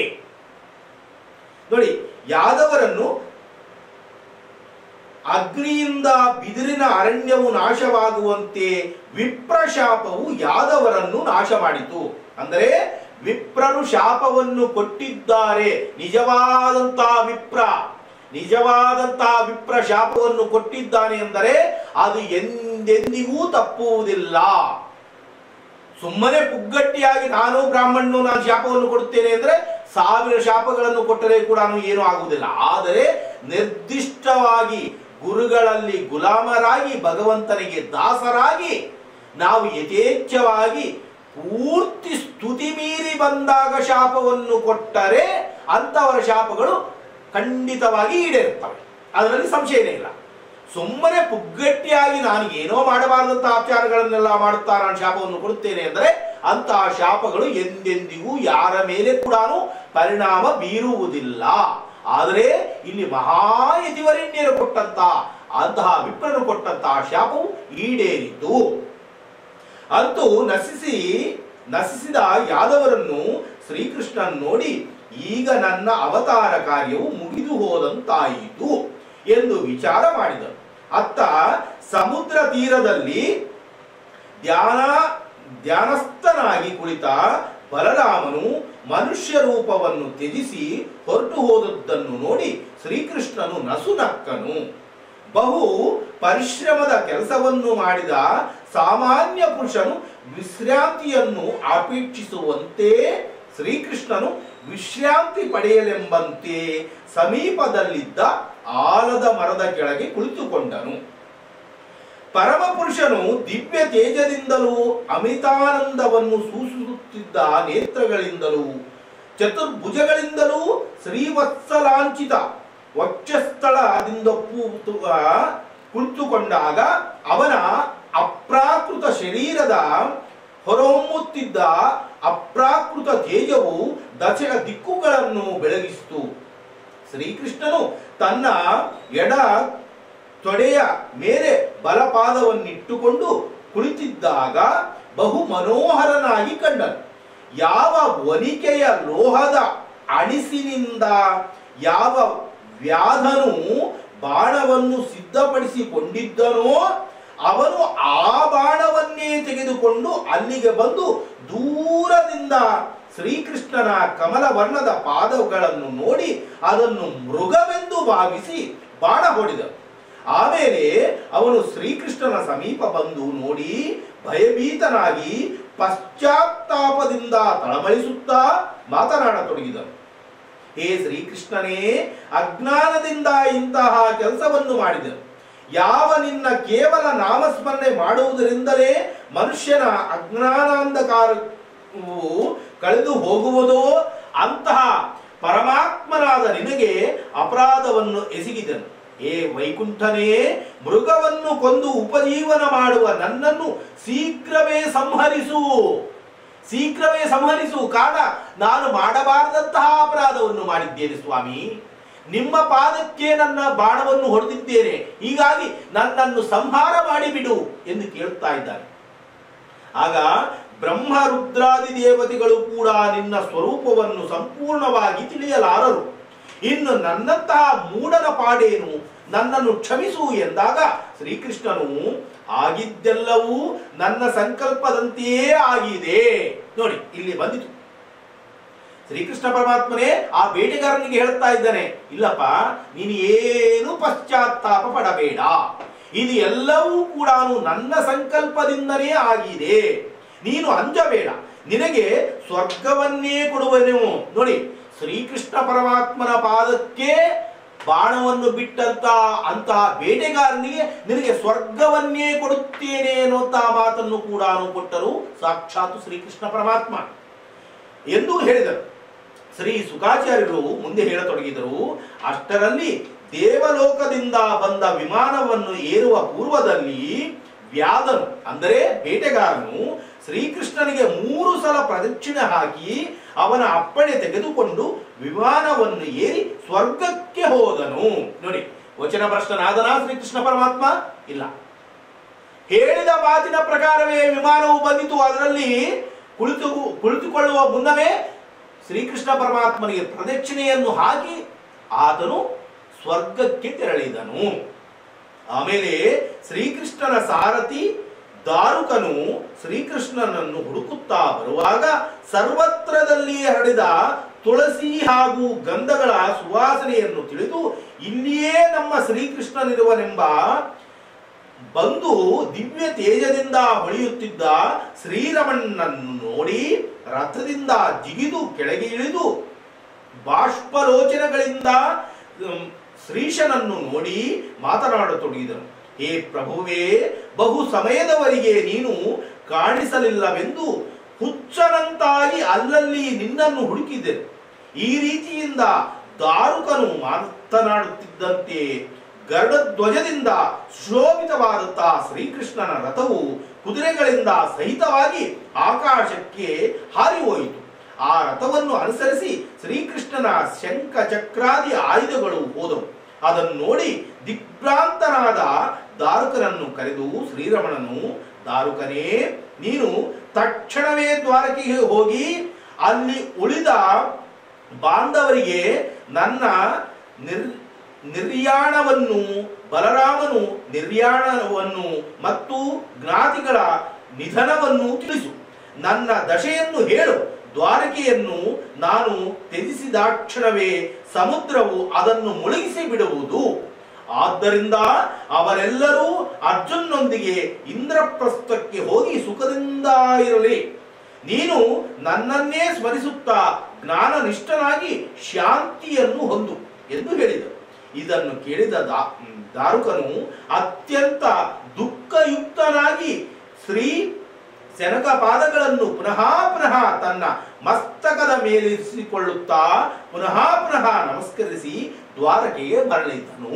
ನೋಡಿ ಯಾದವರನ್ನು ಅಗ್ನಿಯಿಂದ ಬಿದಿರಿನ ಅರಣ್ಯವು ನಾಶವಾಗುವಂತೆ ವಿಪ್ರಶಾಪವು ಯಾದವರನ್ನು ನಾಶ ಮಾಡಿತು ಅಂದರೆ ವಿಪ್ರರು ಶಾಪವನ್ನು ಕೊಟ್ಟಿದ್ದಾರೆ ನಿಜವಾದಂತಹ ವಿಪ್ರ ನಿಜವಾದಂತಹ ವಿಪ್ರ ಶಾಪವನ್ನು ಕೊಟ್ಟಿದ್ದಾನೆ ಎಂದರೆ ಅದು ಎಂದೆಂದಿಗೂ ತಪ್ಪುವುದಿಲ್ಲ ಸುಮ್ಮನೆ ಪುಗ್ಗಟ್ಟಿಯಾಗಿ ನಾನು ಬ್ರಾಹ್ಮಣನು ನಾನು ಶಾಪವನ್ನು ಕೊಡುತ್ತೇನೆ ಅಂದ್ರೆ ಸಾವಿರ ಶಾಪಗಳನ್ನು ಕೊಟ್ಟರೆ ಕೂಡ ಏನೂ ಆಗುವುದಿಲ್ಲ ಆದರೆ ನಿರ್ದಿಷ್ಟವಾಗಿ ಗುರುಗಳಲ್ಲಿ ಗುಲಾಮರಾಗಿ ಭಗವಂತನಿಗೆ ದಾಸರಾಗಿ ನಾವು ಯಥೇಚ್ಛವಾಗಿ ಪೂರ್ತಿ ಸ್ತುತಿ ಮೀರಿ ಬಂದಾಗ ಶಾಪವನ್ನು ಕೊಟ್ಟರೆ ಅಂತವರ ಶಾಪಗಳು ಖಂಡಿತವಾಗಿ ಈಡೇರುತ್ತವೆ ಅದರಲ್ಲಿ ಸಂಶಯನೇ ಇಲ್ಲ ಸುಮ್ಮನೆ ಪುಗ್ಗಟ್ಟಿಯಾಗಿ ನಾನು ಏನೋ ಮಾಡಬಾರದಂತಹ ಆಚಾರಗಳನ್ನೆಲ್ಲ ಮಾಡುತ್ತಾ ನಾನು ಶಾಪವನ್ನು ಕೊಡುತ್ತೇನೆ ಅಂದರೆ ಅಂತಹ ಶಾಪಗಳು ಎಂದೆಂದಿಗೂ ಯಾರ ಮೇಲೆ ಕೂಡ ಪರಿಣಾಮ ಬೀರುವುದಿಲ್ಲ ಆದರೆ ಇಲ್ಲಿ ಮಹಾಯತಿವರೆಣ್ಯರು ಕೊಟ್ಟಂತ ಅಂತಹ ವಿಪ್ರನು ಕೊಟ್ಟಂತಹ ಶಾಪವು ಈಡೇರಿತು ಅಂತೂ ನಶಿಸಿ ನಶಿಸಿದ ಯಾದವರನ್ನು ಶ್ರೀಕೃಷ್ಣನ್ ನೋಡಿ ಈಗ ನನ್ನ ಅವತಾರ ಕಾರ್ಯವು ಮುಗಿದು ಹೋದಂತಾಯಿತು ಎಂದು ವಿಚಾರ ಮಾಡಿದರು ಅತ್ತ ಸಮುದ್ರ ತೀರದಲ್ಲಿ ಧ್ಯಾನ ಧ್ಯಾನಸ್ಥನಾಗಿ ಕುಳಿತ ಬಲರಾಮನು ಮನುಷ್ಯ ರೂಪವನ್ನು ತ್ಯಜಿಸಿ ಹೊರಟು ಹೋದದ್ದನ್ನು ನೋಡಿ ಶ್ರೀಕೃಷ್ಣನು ನಸುನಕ್ಕನು ಬಹು ಪರಿಶ್ರಮದ ಕೆಲಸವನ್ನು ಮಾಡಿದ ಸಾಮಾನ್ಯ ಪುರುಷನು ವಿಶ್ರಾಂತಿಯನ್ನು ಅಪೇಕ್ಷಿಸುವಂತೆ ಶ್ರೀಕೃಷ್ಣನು ವಿಶ್ರಾಂತಿ ಪಡೆಯಲೆಂಬಂತೆ ಸಮೀಪದಲ್ಲಿದ್ದ ಆಲದ ಮರದ ಕೆಳಗೆ ಕುಳಿತುಕೊಂಡನು ಪರಮಪುರುಷನು ದಿವ್ಯ ತೇಜದಿಂದಲೂ ಅಮಿತಾನಂದವನ್ನು ಸೂಸುತ್ತಿದ್ದ ನೇತ್ರಗಳಿಂದಲೂ ಚತುರ್ಭುಜಗಳಿಂದಲೂ ಶ್ರೀವತ್ಸಲಾಂಚಿತ ವಕ್ಷಸ್ಥಳದಿಂದ ಪೂ- ಆ, ಕುಳಿತುಕೊಂಡಾಗ ಅವನ ಅಪ್ರಾಕೃತ ಶರೀರದ ಹೊರಹೊಮ್ಮುತ್ತಿದ್ದ ಅಪ್ರಾಕೃತ ತೇಜವು ದಶ ದಿಕ್ಕುಗಳನ್ನು ಬೆಳಗಿಸಿತು ಶ್ರೀಕೃಷ್ಣನು ತನ್ನ ಎಡ ತೊಡೆಯ ಮೇಲೆ ಬಲಪಾದವನ್ನಿಟ್ಟುಕೊಂಡು ಕುಳಿತಿದ್ದಾಗ ಬಹು ಮನೋಹರನಾಗಿ ಕಂಡನು ಯಾವ ವನಿಕೆಯ ಲೋಹದ ಅಣಿಸಿನಿಂದ ಯಾವ ವ್ಯಾಧನು ಬಾಣವನ್ನು ಸಿದ್ಧಪಡಿಸಿಕೊಂಡಿದ್ದನೋ ಅವನು ಆ ಬಾಣವನ್ನೇ ತೆಗೆದುಕೊಂಡು ಅಲ್ಲಿಗೆ ಬಂದು ದೂರದಿಂದ ಶ್ರೀಕೃಷ್ಣನ ಕಮಲ ವರ್ಣದ ಪಾದಗಳನ್ನು ನೋಡಿ ಅದನ್ನು ಮೃಗವೆಂದು ಭಾವಿಸಿ ಬಾಣ ಹೊಡೆದನು ಆಮೇಲೆ ಅವನು ಶ್ರೀಕೃಷ್ಣನ ಸಮೀಪ ಬಂದು ನೋಡಿ ಭಯಭೀತನಾಗಿ ಪಶ್ಚಾತ್ತಾಪದಿಂದ ತಳಮಳಿಸುತ್ತಾ ಮಾತನಾಡತೊಡಗಿದನು ಹೇ ಶ್ರೀಕೃಷ್ಣನೇ ಅಜ್ಞಾನದಿಂದ ಇಂತಹ ಕೆಲಸವನ್ನು ಮಾಡಿದನು ಯಾವ ನಿನ್ನ ಕೇವಲ ನಾಮಸ್ಮರಣೆ ಮಾಡುವುದರಿಂದಲೇ ಮನುಷ್ಯನ ಅಜ್ಞಾನಾಂಧಕಾರವು ಕಳೆದು ಹೋಗುವುದೋ ಅಂತಹ ಪರಮಾತ್ಮನಾದ ನಿನಗೆ ಅಪರಾಧವನ್ನು ಎಸಗಿದನು ಏ ವೈಕುಂಠನೇ ಮೃಗವನ್ನು ಕೊಂದು ಉಪಜೀವನ ಮಾಡುವ ನನ್ನನ್ನು ಶೀಘ್ರವೇ ಸಂಹರಿಸು ಶೀಘ್ರವೇ ಸಂಹರಿಸು ಕಾರಣ ನಾನು ಮಾಡಬಾರದಂತಹ ಅಪರಾಧವನ್ನು ಮಾಡಿದ್ದೇನೆ ಸ್ವಾಮಿ ನಿಮ್ಮ ಪಾದಕ್ಕೆ ನನ್ನ ಬಾಣವನ್ನು ಹೊಡೆದಿದ್ದೇನೆ ಹೀಗಾಗಿ ನನ್ನನ್ನು ಸಂಹಾರ ಮಾಡಿಬಿಡು ಎಂದು ಕೇಳುತ್ತಾ ಇದ್ದಾನೆ ಆಗ ಬ್ರಹ್ಮ ರುದ್ರಾದಿ ದೇವತೆಗಳು ಕೂಡ ನಿನ್ನ ಸ್ವರೂಪವನ್ನು ಸಂಪೂರ್ಣವಾಗಿ ತಿಳಿಯಲಾರರು ಇನ್ನು ನನ್ನಂತಹ ಮೂಢನ ಪಾಡೇನು ನನ್ನನ್ನು ಕ್ಷಮಿಸು ಎಂದಾಗ ಶ್ರೀಕೃಷ್ಣನು ಆಗಿದ್ದೆಲ್ಲವೂ ನನ್ನ ಸಂಕಲ್ಪದಂತೆಯೇ ಆಗಿದೆ ನೋಡಿ ಇಲ್ಲಿ ಬಂದಿತು ಶ್ರೀಕೃಷ್ಣ ಪರಮಾತ್ಮನೇ ಆ ಬೇಟೆಗಾರನಿಗೆ ಹೇಳ್ತಾ ಇದ್ದಾನೆ ಇಲ್ಲಪ್ಪ ನೀನು ಏನು ಪಶ್ಚಾತ್ತಾಪ ಪಡಬೇಡ ಇದು ಎಲ್ಲವೂ ಕೂಡ ನನ್ನ ಸಂಕಲ್ಪದಿಂದನೇ ಆಗಿದೆ ನೀನು ಅಂಜಬೇಡ ನಿನಗೆ ಸ್ವರ್ಗವನ್ನೇ ಕೊಡುವನು ನೋಡಿ ಶ್ರೀಕೃಷ್ಣ ಪರಮಾತ್ಮನ ಪಾದಕ್ಕೆ ಬಾಣವನ್ನು ಬಿಟ್ಟಂತ ಅಂತ ಬೇಟೆಗಾರನಿಗೆ ನಿನಗೆ ಸ್ವರ್ಗವನ್ನೇ ಕೊಡುತ್ತೇನೆ ಅನ್ನುವಂತಹ ಮಾತನ್ನು ಕೂಡ ಕೊಟ್ಟರು ಸಾಕ್ಷಾತ್ ಶ್ರೀಕೃಷ್ಣ ಪರಮಾತ್ಮ ಎಂದು ಹೇಳಿದರು ಶ್ರೀ ಸುಖಾಚಾರ್ಯರು ಮುಂದೆ ಹೇಳತೊಡಗಿದರು ಅಷ್ಟರಲ್ಲಿ ದೇವಲೋಕದಿಂದ ಬಂದ ವಿಮಾನವನ್ನು ಏರುವ ಪೂರ್ವದಲ್ಲಿ ವ್ಯಾದನು ಅಂದರೆ ಬೇಟೆಗಾರನು ಶ್ರೀಕೃಷ್ಣನಿಗೆ ಮೂರು ಸಲ ಪ್ರದಕ್ಷಿಣೆ ಹಾಕಿ ಅವನ ಅಪ್ಪಣೆ ತೆಗೆದುಕೊಂಡು ವಿಮಾನವನ್ನು ಏರಿ ಸ್ವರ್ಗಕ್ಕೆ ಹೋದನು ನೋಡಿ ವಚನ ಭ್ರಷ್ಟನಾದನ ಶ್ರೀಕೃಷ್ಣ ಪರಮಾತ್ಮ ಇಲ್ಲ ಹೇಳಿದ ಮಾತಿನ ಪ್ರಕಾರವೇ ವಿಮಾನವು ಬಂದಿತು ಅದರಲ್ಲಿ ಕುಳಿತು ಕುಳಿತುಕೊಳ್ಳುವ ಮುನ್ನವೇ ಶ್ರೀಕೃಷ್ಣ ಪರಮಾತ್ಮನಿಗೆ ಪ್ರದಕ್ಷಿಣೆಯನ್ನು ಹಾಕಿ ಆತನು ಸ್ವರ್ಗಕ್ಕೆ ತೆರಳಿದನು ಆಮೇಲೆ ಶ್ರೀಕೃಷ್ಣನ ಸಾರಥಿ ದಾರುಕನು ಶ್ರೀಕೃಷ್ಣನನ್ನು ಹುಡುಕುತ್ತಾ ಬರುವಾಗ ಸರ್ವತ್ರದಲ್ಲಿ ಹರಡಿದ ತುಳಸಿ ಹಾಗೂ ಗಂಧಗಳ ಸುವಾಸನೆಯನ್ನು ತಿಳಿದು ಇಲ್ಲಿಯೇ ನಮ್ಮ ಶ್ರೀಕೃಷ್ಣನಿರುವನೆಂಬ ಬಂದು ದಿವ್ಯ ತೇಜದಿಂದ ಹೊಳೆಯುತ್ತಿದ್ದ ಶ್ರೀರಮಣ್ಣನ್ನು ನೋಡಿ ರಥದಿಂದ ಜಿಗಿದು ಕೆಳಗೆ ಇಳಿದು ಬಾಷ್ಪಲೋಚನಗಳಿಂದ ಉಮ್, ಶ್ರೀಶನನ್ನು ನೋಡಿ ಮಾತನಾಡತೊಡಗಿದನು ಹೇ ಪ್ರಭುವೇ ಬಹು ಸಮಯದವರೆಗೆ ನೀನು ಕಾಣಿಸಲಿಲ್ಲವೆಂದು ಹುಚ್ಚನಂತಾಗಿ ಅಲ್ಲಲ್ಲಿ ನಿನ್ನನ್ನು ಹುಡುಕಿದೆ ಈ ರೀತಿಯಿಂದ ದಾರುಕನು ಮಾತನಾಡುತ್ತಿದ್ದಂತೆ ಗರುಡಧ್ವಜದಿಂದ ಶೋಭಿತವಾದಂತಹ ಶ್ರೀಕೃಷ್ಣನ ರಥವು ಕುದುರೆಗಳಿಂದ ಸಹಿತವಾಗಿ ಆಕಾಶಕ್ಕೆ ಹಾರಿ ಹೋಯಿತು ಆ ರಥವನ್ನು ಅನುಸರಿಸಿ ಶ್ರೀಕೃಷ್ಣನ ಶಂಖ ಚಕ್ರಾದಿ ಆಯುಧಗಳು ಹೋದವು ಅದನ್ನು ನೋಡಿ ದಿಗ್ಭ್ರಾಂತನಾದ ದಾರುಕನನ್ನು ಕರೆದು ಶ್ರೀರಮಣನು ದಾರುಕನೇ ನೀನು ತಕ್ಷಣವೇ ದ್ವಾರಕೆಗೆ ಹೋಗಿ ಅಲ್ಲಿ ಉಳಿದ ಬಾಂಧವರಿಗೆ ನನ್ನ ನಿರ್ ನಿರ್ಯಾಣವನ್ನು ಬಲರಾಮನು ನಿರ್ಯಾಣವನ್ನು ಮತ್ತು ಜ್ಞಾತಿಗಳ ನಿಧನವನ್ನು ತಿಳಿಸು ನನ್ನ ದಶೆಯನ್ನು ಹೇಳು ದ್ವಾರಕೆಯನ್ನು ನಾನು ತ್ಯಜಿಸಿದಾಕ್ಷಣವೇ ಸಮುದ್ರವು ಅದನ್ನು ಮುಳುಗಿಸಿ ಬಿಡುವುದು ಆದ್ದರಿಂದ ಅವರೆಲ್ಲರೂ ಅರ್ಜುನ್ನೊಂದಿಗೆ ಇಂದ್ರಪ್ರಸ್ಥಕ್ಕೆ ಹೋಗಿ ಸುಖದಿಂದ ಇರಲಿ ನೀನು ನನ್ನನ್ನೇ ಸ್ಮರಿಸುತ್ತಾ ಜ್ಞಾನನಿಷ್ಠನಾಗಿ ಶಾಂತಿಯನ್ನು ಹೊಂದು ಎಂದು ಹೇಳಿದರು ಇದನ್ನು ಕೇಳಿದ ದಾ- ದಾರುಕನು ಅತ್ಯಂತ ದುಃಖಯುಕ್ತನಾಗಿ ಶ್ರೀ ಸೆನಕ ಪಾದಗಳನ್ನು ಪುನಃ ಪುನಃ ತನ್ನ ಮಸ್ತಕದ ಮೇಲಿರಿಸಿಕೊಳ್ಳುತ್ತಾ ಪುನಃ ಪುನಃ ನಮಸ್ಕರಿಸಿ ದ್ವಾರಕೆಗೆ ಮರಳಿದನು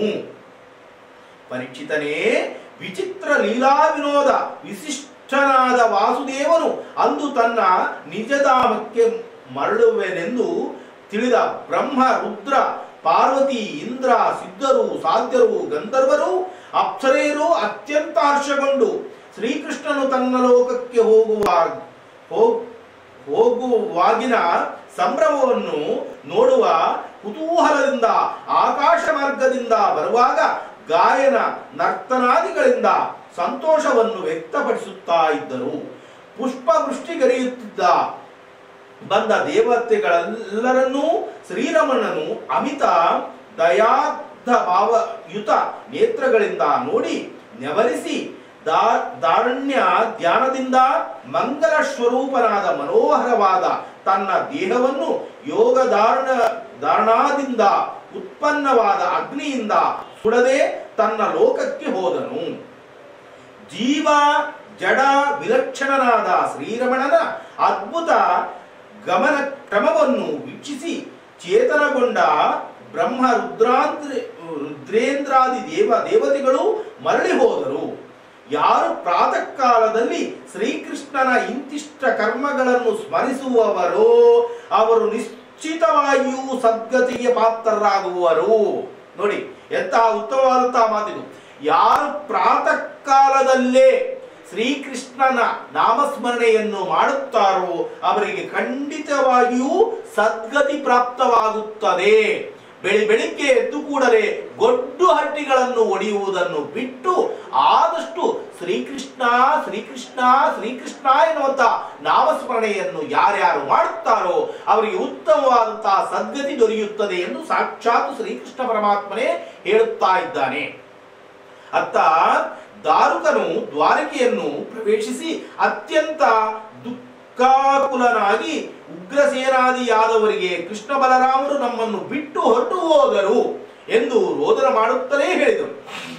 ಪರೀಕ್ಷಿತನೇ ವಿಚಿತ್ರ ಲೀಲಾ ವಿನೋದ ವಿಶಿಷ್ಟನಾದ ವಾಸುದೇವನು ಅಂದು ತನ್ನ ನಿಜಧಾಮಕ್ಕೆ ಮರಳುವೆನೆಂದು ತಿಳಿದ ಬ್ರಹ್ಮ ರುದ್ರ ಪಾರ್ವತಿ ಇಂದ್ರ ಸಿದ್ಧರು ಸಾಧ್ಯರು ಗಂಧರ್ವರು ಅಪ್ಸರೆಯರು ಅತ್ಯಂತ ಹರ್ಷಗೊಂಡು ಶ್ರೀಕೃಷ್ಣನು ತನ್ನ ಲೋಕಕ್ಕೆ ಹೋಗುವ ಹೋಗ್- ಹೋಗುವಾಗಿನ ಸಂಭ್ರಮವನ್ನು ನೋಡುವ ಕುತೂಹಲದಿಂದ ಆಕಾಶ ಮಾರ್ಗದಿಂದ ಬರುವಾಗ ಗಾಯನ ನರ್ತನಾದಿಗಳಿಂದ ಸಂತೋಷವನ್ನು ವ್ಯಕ್ತಪಡಿಸುತ್ತಾ ಇದ್ದರು ಪುಷ್ಪವೃಷ್ಟಿಗರೆಯುತ್ತಿದ್ದ ಬಂದ ದೇವತೆಗಳೆಲ್ಲರನ್ನೂ ಶ್ರೀರಮಣನು ಅಮಿತ ದಯಾರ್ಧ ಭಾವಯುತ ನೇತ್ರಗಳಿಂದ ನೋಡಿ ನೆವರಿಸಿ ದಾ- ದಾರುಣ್ಯ ಧ್ಯಾನದಿಂದ ಮಂಗಲ ಸ್ವರೂಪನಾದ ಮನೋಹರವಾದ ತನ್ನ ದೇಹವನ್ನು ಯೋಗ ಧಾರಣ ಧಾರಣಾದಿಂದ ಉತ್ಪನ್ನವಾದ ಅಗ್ನಿಯಿಂದ ಸುಡದೆ ತನ್ನ ಲೋಕಕ್ಕೆ ಹೋದನು ಜೀವ ಜಡ ವಿಲಕ್ಷಣನಾದ ಶ್ರೀರಮಣನ ಅದ್ಭುತ ಗಮನ ಕ್ರಮವನ್ನು ವೀಕ್ಷಿಸಿ ಚೇತನಗೊಂಡ ಬ್ರಹ್ಮ ರುದ್ರಾಂದ್ರ ರುದ್ರೇಂದ್ರಾದಿ ದೇವ ದೇವತೆಗಳು ಮರಳಿ ಹೋದರು ಯಾರು ಪ್ರಾತಃ ಕಾಲದಲ್ಲಿ ಶ್ರೀಕೃಷ್ಣನ ಇಂತಿಷ್ಟ ಕರ್ಮಗಳನ್ನು ಸ್ಮರಿಸುವವರೋ ಅವರು ನಿಶ್ಚಿತವಾಗಿಯೂ ಸದ್ಗತಿಗೆ ಪಾತ್ರರಾಗುವರು ನೋಡಿ ಎಂತಹ ಉತ್ತಮವಾದಂತಹ ಮಾತಿದು ಯಾರು ಪ್ರಾತಃ ಕಾಲದಲ್ಲೇ ಶ್ರೀಕೃಷ್ಣನ ನಾಮಸ್ಮರಣೆಯನ್ನು ಮಾಡುತ್ತಾರೋ ಅವರಿಗೆ ಖಂಡಿತವಾಗಿಯೂ ಸದ್ಗತಿ ಪ್ರಾಪ್ತವಾಗುತ್ತದೆ ಬೆಳಿ ಬೆಳಿಗ್ಗೆ ಎದ್ದು ಕೂಡಲೇ ಗೊಡ್ಡು ಹಟ್ಟಿಗಳನ್ನು ಒಡೆಯುವುದನ್ನು ಬಿಟ್ಟು ಆದಷ್ಟು ಶ್ರೀಕೃಷ್ಣ ಶ್ರೀಕೃಷ್ಣ ಶ್ರೀಕೃಷ್ಣ ಎನ್ನುವಂತ ನಾಮಸ್ಮರಣೆಯನ್ನು ಯಾರ್ಯಾರು ಮಾಡುತ್ತಾರೋ ಅವರಿಗೆ ಉತ್ತಮವಾದಂತಹ ಸದ್ಗತಿ ದೊರೆಯುತ್ತದೆ ಎಂದು ಸಾಕ್ಷಾತ್ ಶ್ರೀಕೃಷ್ಣ ಪರಮಾತ್ಮನೇ ಹೇಳುತ್ತಾ ಇದ್ದಾನೆ ಅತ್ತ ದಾರುಕನು ದ್ವಾರಕೆಯನ್ನು ಪ್ರವೇಶಿಸಿ ಅತ್ಯಂತ ದುಃಖಾಕುಲನಾಗಿ ಉಗ್ರಸೇನಾದಿಯಾದವರಿಗೆ ಕೃಷ್ಣ ಬಲರಾಮರು ನಮ್ಮನ್ನು ಬಿಟ್ಟು ಹೊರಟು ಹೋದರು ಎಂದು ರೋದನ ಮಾಡುತ್ತಲೇ ಹೇಳಿದರು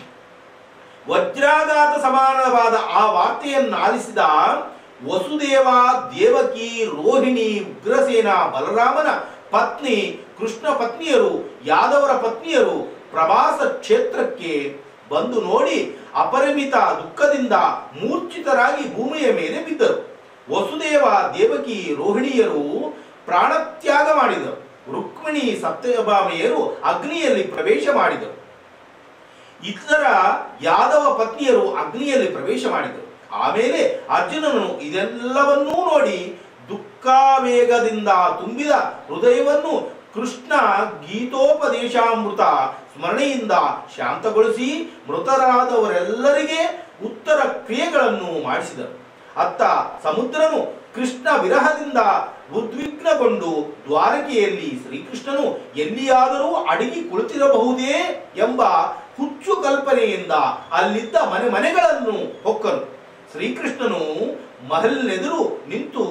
ವಜ್ರಾಘಾತ ಸಮಾನವಾದ ಆ ವಾರ್ತೆಯನ್ನು ಆಲಿಸಿದ ವಸುದೇವ ದೇವಕಿ ರೋಹಿಣಿ ಉಗ್ರಸೇನ ಬಲರಾಮನ ಪತ್ನಿ ಕೃಷ್ಣ ಪತ್ನಿಯರು ಯಾದವರ ಪತ್ನಿಯರು ಪ್ರವಾಸ ಕ್ಷೇತ್ರಕ್ಕೆ ಬಂದು ನೋಡಿ ಅಪರಿಮಿತ ದುಃಖದಿಂದ ಮೂರ್ಛಿತರಾಗಿ ಭೂಮಿಯ ಮೇಲೆ ಬಿದ್ದರು ವಸುದೇವ ದೇವಕಿ ರೋಹಿಣಿಯರು ಪ್ರಾಣತ್ಯಾಗ ಮಾಡಿದರು ರುಕ್ಮಿಣಿ ಸತ್ಯಭಾಮೆಯರು ಅಗ್ನಿಯಲ್ಲಿ ಪ್ರವೇಶ ಮಾಡಿದರು ಇತರ ಯಾದವ ಪತ್ನಿಯರು ಅಗ್ನಿಯಲ್ಲಿ ಪ್ರವೇಶ ಮಾಡಿದರು ಆಮೇಲೆ ಅರ್ಜುನನು ಇದೆಲ್ಲವನ್ನೂ ನೋಡಿ ದುಃಖಾವೇಗದಿಂದ ತುಂಬಿದ ಹೃದಯವನ್ನು ಕೃಷ್ಣ ಗೀತೋಪದೇಶಾಮೃತ ಸ್ಮರಣೆಯಿಂದ ಶಾಂತಗೊಳಿಸಿ ಮೃತರಾದವರೆಲ್ಲರಿಗೆ ಉತ್ತರ ಕ್ರಿಯೆಗಳನ್ನು ಮಾಡಿಸಿದರು ಅತ್ತ ಸಮುದ್ರನು ಕೃಷ್ಣ ವಿರಹದಿಂದ ಉದ್ವಿಗ್ನಗೊಂಡು ದ್ವಾರಕೆಯಲ್ಲಿ ಶ್ರೀಕೃಷ್ಣನು ಎಲ್ಲಿಯಾದರೂ ಅಡಗಿ ಕುಳಿತಿರಬಹುದೇ ಎಂಬ ಹುಚ್ಚು ಕಲ್ಪನೆಯಿಂದ ಅಲ್ಲಿದ್ದ ಮನೆ ಮನೆಗಳನ್ನು ಹೊಕ್ಕನು ಶ್ರೀಕೃಷ್ಣನು ಮಹಲ್ನೆದುರು ನಿಂತು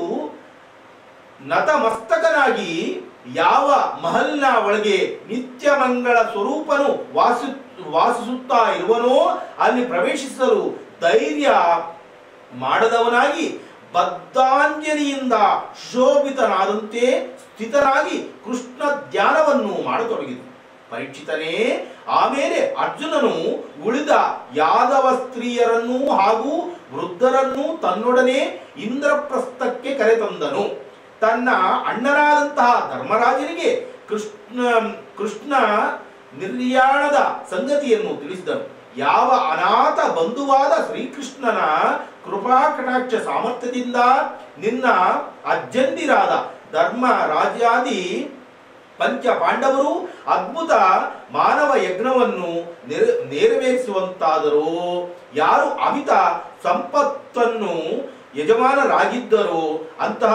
ನತಮಸ್ತಕನಾಗಿ ಯಾವ ಮಹಲ್ನ ಒಳಗೆ ನಿತ್ಯ ಮಂಗಳ ಸ್ವರೂಪನು ವಾಸಿ ವಾಸಿಸುತ್ತಾ ಇರುವನೋ ಅಲ್ಲಿ ಪ್ರವೇಶಿಸಲು ಧೈರ್ಯ ಮಾಡದವನಾಗಿ ಬದ್ಧಾಂಜಲಿಯಿಂದ ಶೋಭಿತನಾದಂತೆ ಸ್ಥಿತನಾಗಿ ಕೃಷ್ಣ ಧ್ಯಾನವನ್ನು ಮಾಡತೊಡಗಿದ ಪರೀಕ್ಷಿತನೇ ಆಮೇಲೆ ಅರ್ಜುನನು ಉಳಿದ ಯಾದವ ಸ್ತ್ರೀಯರನ್ನು ಹಾಗೂ ವೃದ್ಧರನ್ನು ತನ್ನೊಡನೆ ಇಂದ್ರಪ್ರಸ್ಥಕ್ಕೆ ಕರೆತಂದನು ತನ್ನ ಅಣ್ಣನಾದಂತಹ ಧರ್ಮರಾಜನಿಗೆ ಕೃಷ್ಣ ಕೃಷ್ಣ ನಿರ್ಯಾಣದ ಸಂಗತಿಯನ್ನು ತಿಳಿಸಿದನು ಯಾವ ಅನಾಥ ಬಂಧುವಾದ ಶ್ರೀಕೃಷ್ಣನ ಕೃಪಾ ಕಟಾಕ್ಷ ಸಾಮರ್ಥ್ಯದಿಂದ ನಿನ್ನ ಅಜ್ಜಂದಿರಾದ ಧರ್ಮ ರಾಜ್ಯಾದಿ ಪಂಚ ಪಾಂಡವರು ಅದ್ಭುತ ಮಾನವ ಯಜ್ಞವನ್ನು ನೆರ- ನೆರವೇರಿಸುವಂತಾದರೂ ಯಾರು ಅಮಿತ ಸಂಪತ್ತನ್ನು ಯಜಮಾನರಾಗಿದ್ದರೋ ಅಂತಹ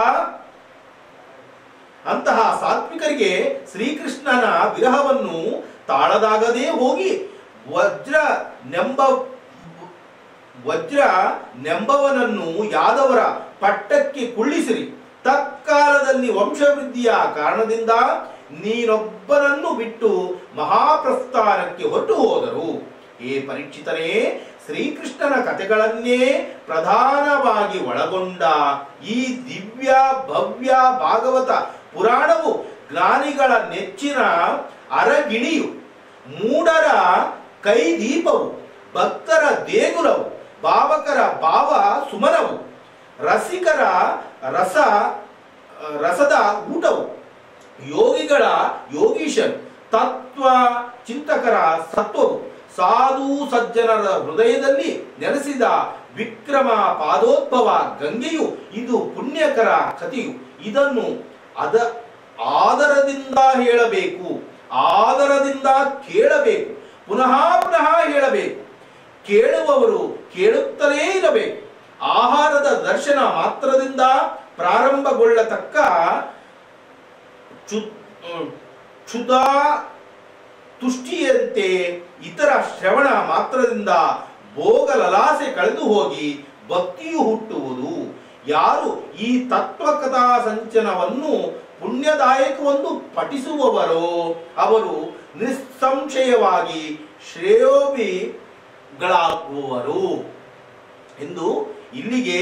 ಅಂತಹ ಸಾತ್ವಿಕರಿಗೆ ಶ್ರೀಕೃಷ್ಣನ ವಿರಹವನ್ನು ತಾಳದಾಗದೇ ಹೋಗಿ ವಜ್ರ ನೆಂಬ ವಜ್ರ ನೆಂಬವನನ್ನು ಯಾದವರ ಪಟ್ಟಕ್ಕೆ ಕುಳ್ಳಿಸಿರಿ ತತ್ಕಾಲದಲ್ಲಿ ವಂಶವೃದ್ಧಿಯ ಕಾರಣದಿಂದ ನೀನೊಬ್ಬನನ್ನು ಬಿಟ್ಟು ಮಹಾಪ್ರಸ್ಥಾನಕ್ಕೆ ಹೊರಟು ಹೋದರು ಏ ಪರೀಕ್ಷಿತನೇ ಶ್ರೀಕೃಷ್ಣನ ಕಥೆಗಳನ್ನೇ ಪ್ರಧಾನವಾಗಿ ಒಳಗೊಂಡ ಈ ದಿವ್ಯ ಭವ್ಯ ಭಾಗವತ ಪುರಾಣವು ಜ್ಞಾನಿಗಳ ನೆಚ್ಚಿನ ಅರಗಿಣಿಯು ಮೂಢರ ಕೈದೀಪವು ಭಕ್ತರ ದೇಗುಲವು ಭಾವಕರ ಭಾವ ಸುಮನವು ರಸಿಕರ ರಸ ರಸದ ಊಟವು ಯೋಗಿಗಳ ಯೋಗೀಶನ್ ತತ್ವ ಚಿಂತಕರ ಸತ್ವವು ಸಾಧು ಸಜ್ಜನರ ಹೃದಯದಲ್ಲಿ ನೆಲೆಸಿದ ವಿಕ್ರಮ ಪಾದೋದ್ಭವ ಗಂಗೆಯು ಇದು ಪುಣ್ಯಕರ ಕಥೆಯು ಇದನ್ನು ಅದ ಆದರದಿಂದ ಹೇಳಬೇಕು ಆದರದಿಂದ ಕೇಳಬೇಕು ಪುನಃ ಪುನಃ ಹೇಳಬೇಕು ಕೇಳುವವರು ಕೇಳುತ್ತಲೇ ಇರಬೇಕು ಆಹಾರದ ದರ್ಶನ ಮಾತ್ರದಿಂದ ಪ್ರಾರಂಭಗೊಳ್ಳತಕ್ಕ ಚು- ಕ್ಷುಧಾ ತುಷ್ಟಿಯಂತೆ ಇತರ ಶ್ರವಣ ಮಾತ್ರದಿಂದ ಭೋಗಲಲಾಸೆ ಕಳೆದು ಹೋಗಿ ಭಕ್ತಿಯು ಹುಟ್ಟುವುದು ಯಾರು ಈ ತತ್ವಕಥಾ ಸಂಚನವನ್ನು ಪುಣ್ಯದಾಯಕವೆಂದು ಪಠಿಸುವವರೋ ಅವರು ನಿಸ್ಸಂಶಯವಾಗಿ ಶ್ರೇಯೋಭಿಗಳಾಗುವರು ಎಂದು ಇಲ್ಲಿಗೆ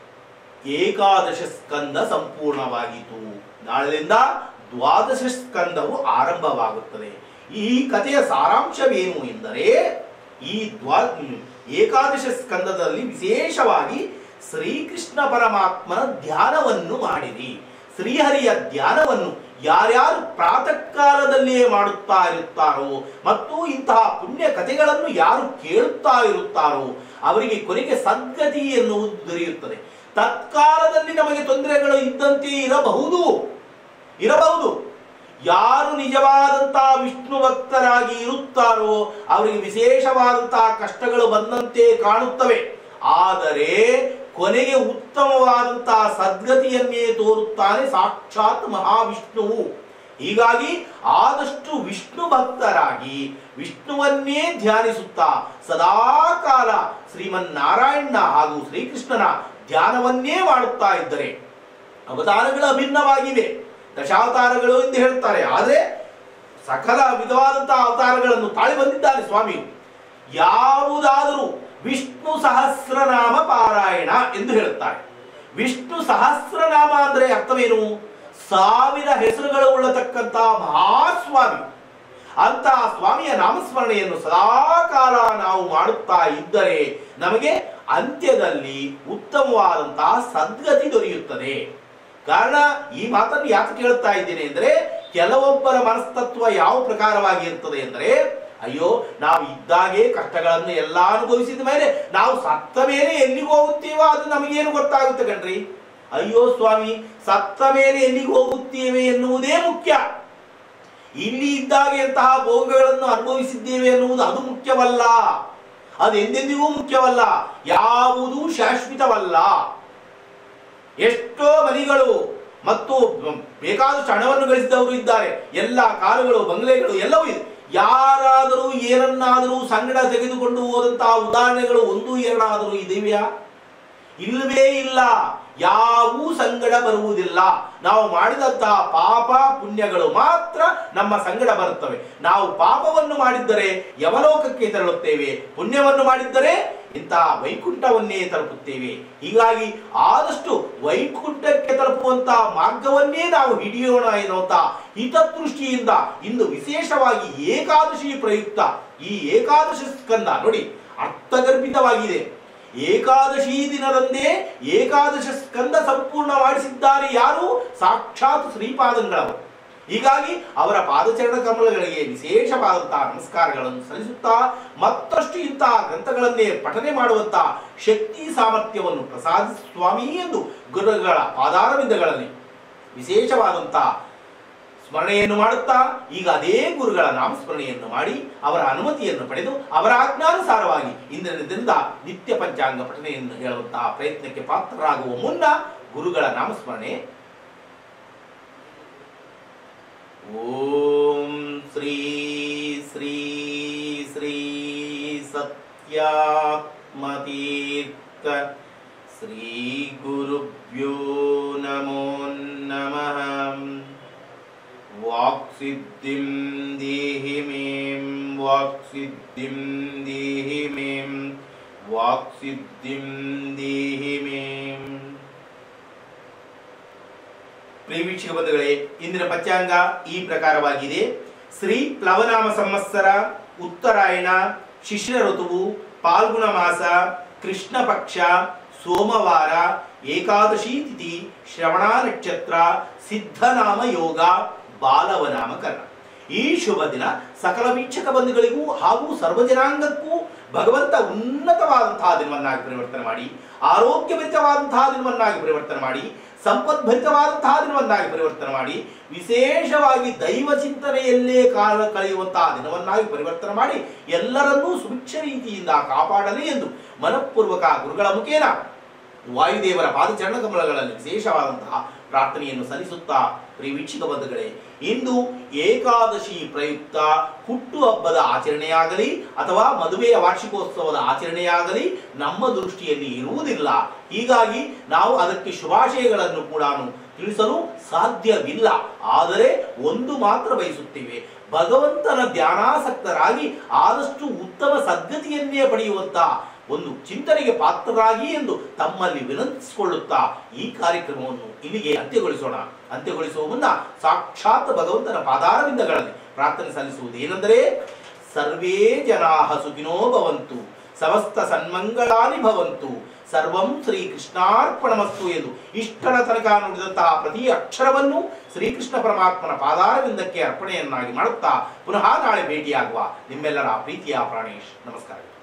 ಏಕಾದಶ ಸ್ಕಂದ ಸಂಪೂರ್ಣವಾಯಿತು ನಾಳೆಯಿಂದ ದ್ವಾದಶ ಸ್ಕಂದವು ಆರಂಭವಾಗುತ್ತದೆ ಈ ಕಥೆಯ ಸಾರಾಂಶವೇನು ಎಂದರೆ ಈ ದ್ವಾ ಹ್ಮ್, ಏಕಾದಶ ಸ್ಕಂದದಲ್ಲಿ ವಿಶೇಷವಾಗಿ ಶ್ರೀಕೃಷ್ಣ ಪರಮಾತ್ಮನ ಧ್ಯಾನವನ್ನು ಮಾಡಿರಿ ಶ್ರೀಹರಿಯ ಧ್ಯಾನವನ್ನು ಯಾರ್ಯಾರು ಪ್ರಾತಃ ಕಾಲದಲ್ಲಿಯೇ ಮಾಡುತ್ತಾ ಇರುತ್ತಾರೋ ಮತ್ತು ಇಂತಹ ಪುಣ್ಯ ಕಥೆಗಳನ್ನು ಯಾರು ಕೇಳುತ್ತಾ ಇರುತ್ತಾರೋ ಅವರಿಗೆ ಕೊನೆಗೆ ಸದ್ಗತಿ ಎನ್ನುವುದು ದೊರೆಯುತ್ತದೆ ತತ್ಕಾಲದಲ್ಲಿ ನಮಗೆ ತೊಂದರೆಗಳು ಇದ್ದಂತೆ ಇರಬಹುದು ಇರಬಹುದು ಯಾರು ನಿಜವಾದಂತಹ ವಿಷ್ಣು ಭಕ್ತರಾಗಿ ಇರುತ್ತಾರೋ ಅವರಿಗೆ ವಿಶೇಷವಾದಂತಹ ಕಷ್ಟಗಳು ಬಂದಂತೆ ಕಾಣುತ್ತವೆ ಆದರೆ ಕೊನೆಗೆ ಉತ್ತಮವಾದಂತಹ ಸದ್ಗತಿಯನ್ನೇ ತೋರುತ್ತಾನೆ ಸಾಕ್ಷಾತ್ ಮಹಾವಿಷ್ಣುವು ಹೀಗಾಗಿ ಆದಷ್ಟು ವಿಷ್ಣು ಭಕ್ತರಾಗಿ ವಿಷ್ಣುವನ್ನೇ ಧ್ಯಾನಿಸುತ್ತಾ ಸದಾಕಾಲ ಶ್ರೀಮನ್ನಾರಾಯಣ ಹಾಗೂ ಶ್ರೀಕೃಷ್ಣನ ಧ್ಯಾನವನ್ನೇ ಮಾಡುತ್ತಾ ಇದ್ದರೆ ಅವತಾರಗಳು ಅಭಿನ್ನವಾಗಿವೆ ದಶಾವತಾರಗಳು ಎಂದು ಹೇಳ್ತಾರೆ ಆದರೆ ಸಕಲ ವಿಧವಾದಂತಹ ಅವತಾರಗಳನ್ನು ತಾಳಿ ಬಂದಿದ್ದಾನೆ ಸ್ವಾಮಿ ಯಾವುದಾದರೂ ವಿಷ್ಣು ಸಹಸ್ರನಾಮ ಪಾರಾಯಣ ಎಂದು ಹೇಳುತ್ತಾರೆ ವಿಷ್ಣು ಸಹಸ್ರನಾಮ ಅಂದ್ರೆ ಅರ್ಥವೇನು ಸಾವಿರ ಹೆಸರುಗಳು ಉಳ್ಳತಕ್ಕಂತಹ ಮಹಾಸ್ವಾಮಿ ಅಂತಹ ಸ್ವಾಮಿಯ ನಾಮಸ್ಮರಣೆಯನ್ನು ಸದಾಕಾಲ ನಾವು ಮಾಡುತ್ತಾ ಇದ್ದರೆ ನಮಗೆ ಅಂತ್ಯದಲ್ಲಿ ಉತ್ತಮವಾದಂತಹ ಸದ್ಗತಿ ದೊರೆಯುತ್ತದೆ ಕಾರಣ ಈ ಮಾತನ್ನು ಯಾಕೆ ಕೇಳುತ್ತಾ ಇದ್ದೇನೆ ಅಂದ್ರೆ ಕೆಲವೊಬ್ಬರ ಮನಸ್ತತ್ವ ಯಾವ ಪ್ರಕಾರವಾಗಿ ಇರ್ತದೆ ಅಂದರೆ ಅಯ್ಯೋ ನಾವು ಇದ್ದಾಗೆ ಕಷ್ಟಗಳನ್ನು ಎಲ್ಲ ಅನುಭವಿಸಿದ ಮೇಲೆ ನಾವು ಸತ್ತ ಮೇಲೆ ಎಲ್ಲಿಗೆ ಹೋಗುತ್ತೀವೋ ಅದು ನಮಗೇನು ಗೊತ್ತಾಗುತ್ತೆ ಕಣ್ರಿ ಅಯ್ಯೋ ಸ್ವಾಮಿ ಸತ್ತ ಮೇಲೆ ಎಲ್ಲಿಗೆ ಹೋಗುತ್ತೇವೆ ಎನ್ನುವುದೇ ಮುಖ್ಯ ಇಲ್ಲಿ ಇದ್ದಾಗ ಎಂತಹ ಭೋಗಗಳನ್ನು ಅನುಭವಿಸಿದ್ದೇವೆ ಎನ್ನುವುದು ಅದು ಮುಖ್ಯವಲ್ಲ ಅದು ಎಂದೆಂದಿಗೂ ಮುಖ್ಯವಲ್ಲ ಯಾವುದೂ ಶಾಶ್ವತವಲ್ಲ ಎಷ್ಟೋ ಮನಿಗಳು ಮತ್ತು ಬೇಕಾದಷ್ಟು ಹಣವನ್ನು ಗಳಿಸಿದವರು ಇದ್ದಾರೆ ಎಲ್ಲ ಕಾರುಗಳು ಬಂಗ್ಲೆಗಳು ಎಲ್ಲವೂ ಇದೆ ಯಾರಾದರೂ ಏನನ್ನಾದರೂ ಸಂಗಡ ತೆಗೆದುಕೊಂಡು ಹೋದಂತಹ ಉದಾಹರಣೆಗಳು ಒಂದು ಎರಡಾದರೂ ಇದೆಯಾ ಇಲ್ಲವೇ ಇಲ್ಲ ಯಾವೂ ಸಂಗಡ ಬರುವುದಿಲ್ಲ ನಾವು ಮಾಡಿದಂತಹ ಪಾಪ ಪುಣ್ಯಗಳು ಮಾತ್ರ ನಮ್ಮ ಸಂಗಡ ಬರುತ್ತವೆ ನಾವು ಪಾಪವನ್ನು ಮಾಡಿದ್ದರೆ ಯವಲೋಕಕ್ಕೆ ತೆರಳುತ್ತೇವೆ ಪುಣ್ಯವನ್ನು ಮಾಡಿದ್ದರೆ ಇಂತಹ ವೈಕುಂಠವನ್ನೇ ತಲುಪುತ್ತೇವೆ ಹೀಗಾಗಿ ಆದಷ್ಟು ವೈಕುಂಠಕ್ಕೆ ತಲುಪುವಂತಹ ಮಾರ್ಗವನ್ನೇ ನಾವು ಹಿಡಿಯೋಣ ಎನ್ನುವಂತ ಹಿತದೃಷ್ಟಿಯಿಂದ ಇಂದು ವಿಶೇಷವಾಗಿ ಏಕಾದಶಿ ಪ್ರಯುಕ್ತ ಈ ಏಕಾದಶಿ ಸ್ಕಂದ ನೋಡಿ ಅರ್ಥಗರ್ಭಿತವಾಗಿದೆ ಏಕಾದಶಿ ದಿನದಂದೇ ಏಕಾದಶ ಸ್ಕಂದ ಸಂಪೂರ್ಣ ಮಾಡಿಸಿದ್ದಾರೆ ಯಾರು ಸಾಕ್ಷಾತ್ ಶ್ರೀಪಾದಂಗಳವರು ಹೀಗಾಗಿ ಅವರ ಪಾದಚರಣ ಕಮಲಗಳಿಗೆ ವಿಶೇಷವಾದಂತಹ ನಮಸ್ಕಾರಗಳನ್ನು ಸಲ್ಲಿಸುತ್ತಾ ಮತ್ತಷ್ಟು ಇಂತಹ ಗ್ರಂಥಗಳನ್ನೇ ಪಠನೆ ಮಾಡುವಂತಹ ಶಕ್ತಿ ಸಾಮರ್ಥ್ಯವನ್ನು ಪ್ರಸಾದಿಸಿ ಸ್ವಾಮಿ ಎಂದು ಗುರುಗಳ ಪಾದಾರವಿಂದಗಳಲ್ಲಿ ವಿಶೇಷವಾದಂತಹ ಸ್ಮರಣೆಯನ್ನು ಮಾಡುತ್ತಾ ಈಗ ಅದೇ ಗುರುಗಳ ನಾಮಸ್ಮರಣೆಯನ್ನು ಮಾಡಿ ಅವರ ಅನುಮತಿಯನ್ನು ಪಡೆದು ಅವರ ಆಜ್ಞಾನುಸಾರವಾಗಿ ಇಂದಿನ ದಿನದ ನಿತ್ಯ ಪಂಚಾಂಗ ಪಠನೆಯನ್ನು ಹೇಳುವಂತಹ ಪ್ರಯತ್ನಕ್ಕೆ ಪಾತ್ರರಾಗುವ ಮುನ್ನ ಗುರುಗಳ ನಾಮಸ್ಮರಣೆ ಓಂ ಶ್ರೀ ಶ್ರೀ ಶ್ರೀ ಸತ್ಯಾತ್ಮತೀರ್ಥ ಶ್ರೀ ಗುರುಭ್ಯೋ ನಮೋ ನಮಃ ವಾಕ್ಸಿದ್ಧಿಂ ದೇಹಿ ಮೇಂ ವಾಕ್ಸಿದ್ಧಿಂ ದೇಹಿ ಮೇಂ ವಾಕ್ಸಿದ್ಧಿಂ ದೇಹಿ ಮೇಂ ಪ್ರಿಯ ವೀಕ್ಷಕ ಬಂಧುಗಳೇ ಇಂದಿನ ಪಂಚಾಂಗ ಈ ಪ್ರಕಾರವಾಗಿದೆ ಶ್ರೀ ಪ್ಲವನಾಮ ಸಂವತ್ಸರ ಉತ್ತರಾಯಣ ಶಿಶಿರ ಋತುವು ಪಾಲ್ಗುಣ ಮಾಸ ಕೃಷ್ಣ ಪಕ್ಷ ಸೋಮವಾರ ಏಕಾದಶಿ ತಿಥಿ ಶ್ರವಣ ನಕ್ಷತ್ರ ಸಿದ್ಧನಾಮ ಯೋಗ ಬಾಲವ ನಾಮಕರಣ ಈ ಶುಭ ದಿನ ಸಕಲ ವೀಕ್ಷಕ ಬಂಧುಗಳಿಗೂ ಹಾಗೂ ಸರ್ವಜನಾಂಗಕ್ಕೂ ಭಗವಂತ ಉನ್ನತವಾದಂತಹ ದಿನವನ್ನಾಗಿ ಪರಿವರ್ತನೆ ಮಾಡಿ ಆರೋಗ್ಯಭರಿತವಾದಂತಹ ದಿನವನ್ನಾಗಿ ಪರಿವರ್ತನೆ ಮಾಡಿ ಸಂಪದ್ಭರಿತವಾದಂತಹ ದಿನವನ್ನಾಗಿ ಪರಿವರ್ತನೆ ಮಾಡಿ ವಿಶೇಷವಾಗಿ ದೈವ ಚಿಂತನೆಯಲ್ಲೇ ಕಾಲ ಕಳೆಯುವಂತಹ ದಿನವನ್ನಾಗಿ ಪರಿವರ್ತನೆ ಮಾಡಿ ಎಲ್ಲರನ್ನೂ ಸುಭಿಕ್ಷ ರೀತಿಯಿಂದ ಕಾಪಾಡಲಿ ಎಂದು ಮನಪೂರ್ವಕ ಗುರುಗಳ ಮುಖೇನ ವಾಯುದೇವರ ಪಾದಚರಣ ಕಮಲಗಳಲ್ಲಿ ವಿಶೇಷವಾದಂತಹ ಪ್ರಾರ್ಥನೆಯನ್ನು ಸಲ್ಲಿಸುತ್ತಾ ಪ್ರಿಯ ವೀಕ್ಷಕ ಬಂಧುಗಳೇ ಇಂದು ಏಕಾದಶಿ ಪ್ರಯುಕ್ತ ಹುಟ್ಟು ಹಬ್ಬದ ಆಚರಣೆಯಾಗಲಿ ಅಥವಾ ಮದುವೆಯ ವಾರ್ಷಿಕೋತ್ಸವದ ಆಚರಣೆಯಾಗಲಿ ನಮ್ಮ ದೃಷ್ಟಿಯಲ್ಲಿ ಇರುವುದಿಲ್ಲ ಹೀಗಾಗಿ ನಾವು ಅದಕ್ಕೆ ಶುಭಾಶಯಗಳನ್ನು ಕೂಡ ತಿಳಿಸಲು ಸಾಧ್ಯವಿಲ್ಲ ಆದರೆ ಒಂದು ಮಾತ್ರ ಬಯಸುತ್ತೇವೆ ಭಗವಂತನ ಧ್ಯಾನಾಸಕ್ತರಾಗಿ ಆದಷ್ಟು ಉತ್ತಮ ಸದ್ಗತಿಯನ್ನೇ ಪಡೆಯುವಂತ ಒಂದು ಚಿಂತನೆಗೆ ಪಾತ್ರರಾಗಿ ಎಂದು ತಮ್ಮಲ್ಲಿ ವಿನಂತಿಸಿಕೊಳ್ಳುತ್ತಾ ಈ ಕಾರ್ಯಕ್ರಮವನ್ನು ಇಲ್ಲಿಗೆ ಅಂತ್ಯಗೊಳಿಸೋಣ ಅಂತ್ಯಗೊಳಿಸುವ ಮುನ್ನ ಸಾಕ್ಷಾತ್ ಭಗವಂತನ ಪಾದಾರವಿಂದಗಳಲ್ಲಿ ಪ್ರಾರ್ಥನೆ ಸಲ್ಲಿಸುವುದು ಏನೆಂದರೆ ಸರ್ವೇ ಜನಾ ಸುಖಿನೋ ಭವಂತು ಸಮಸ್ತ ಸನ್ಮಂಗಳಾನಿ ಭವಂತು ಸರ್ವಂ ಶ್ರೀ ಕೃಷ್ಣಾರ್ಪಣಮಸ್ತು ಎಂದು ಇಷ್ಟರ ತನಕ ನುಡಿದಂತಹ ಪ್ರತಿ ಅಕ್ಷರವನ್ನು ಶ್ರೀಕೃಷ್ಣ ಪರಮಾತ್ಮನ ಪಾದಾರವಿಂದಕ್ಕೆ ಅರ್ಪಣೆಯನ್ನಾಗಿ ಮಾಡುತ್ತಾ ಪುನಃ ನಾಳೆ ಭೇಟಿಯಾಗುವ ನಿಮ್ಮೆಲ್ಲರ ಪ್ರೀತಿಯ ಪ್ರಾಣೇಶ್ ನಮಸ್ಕಾರ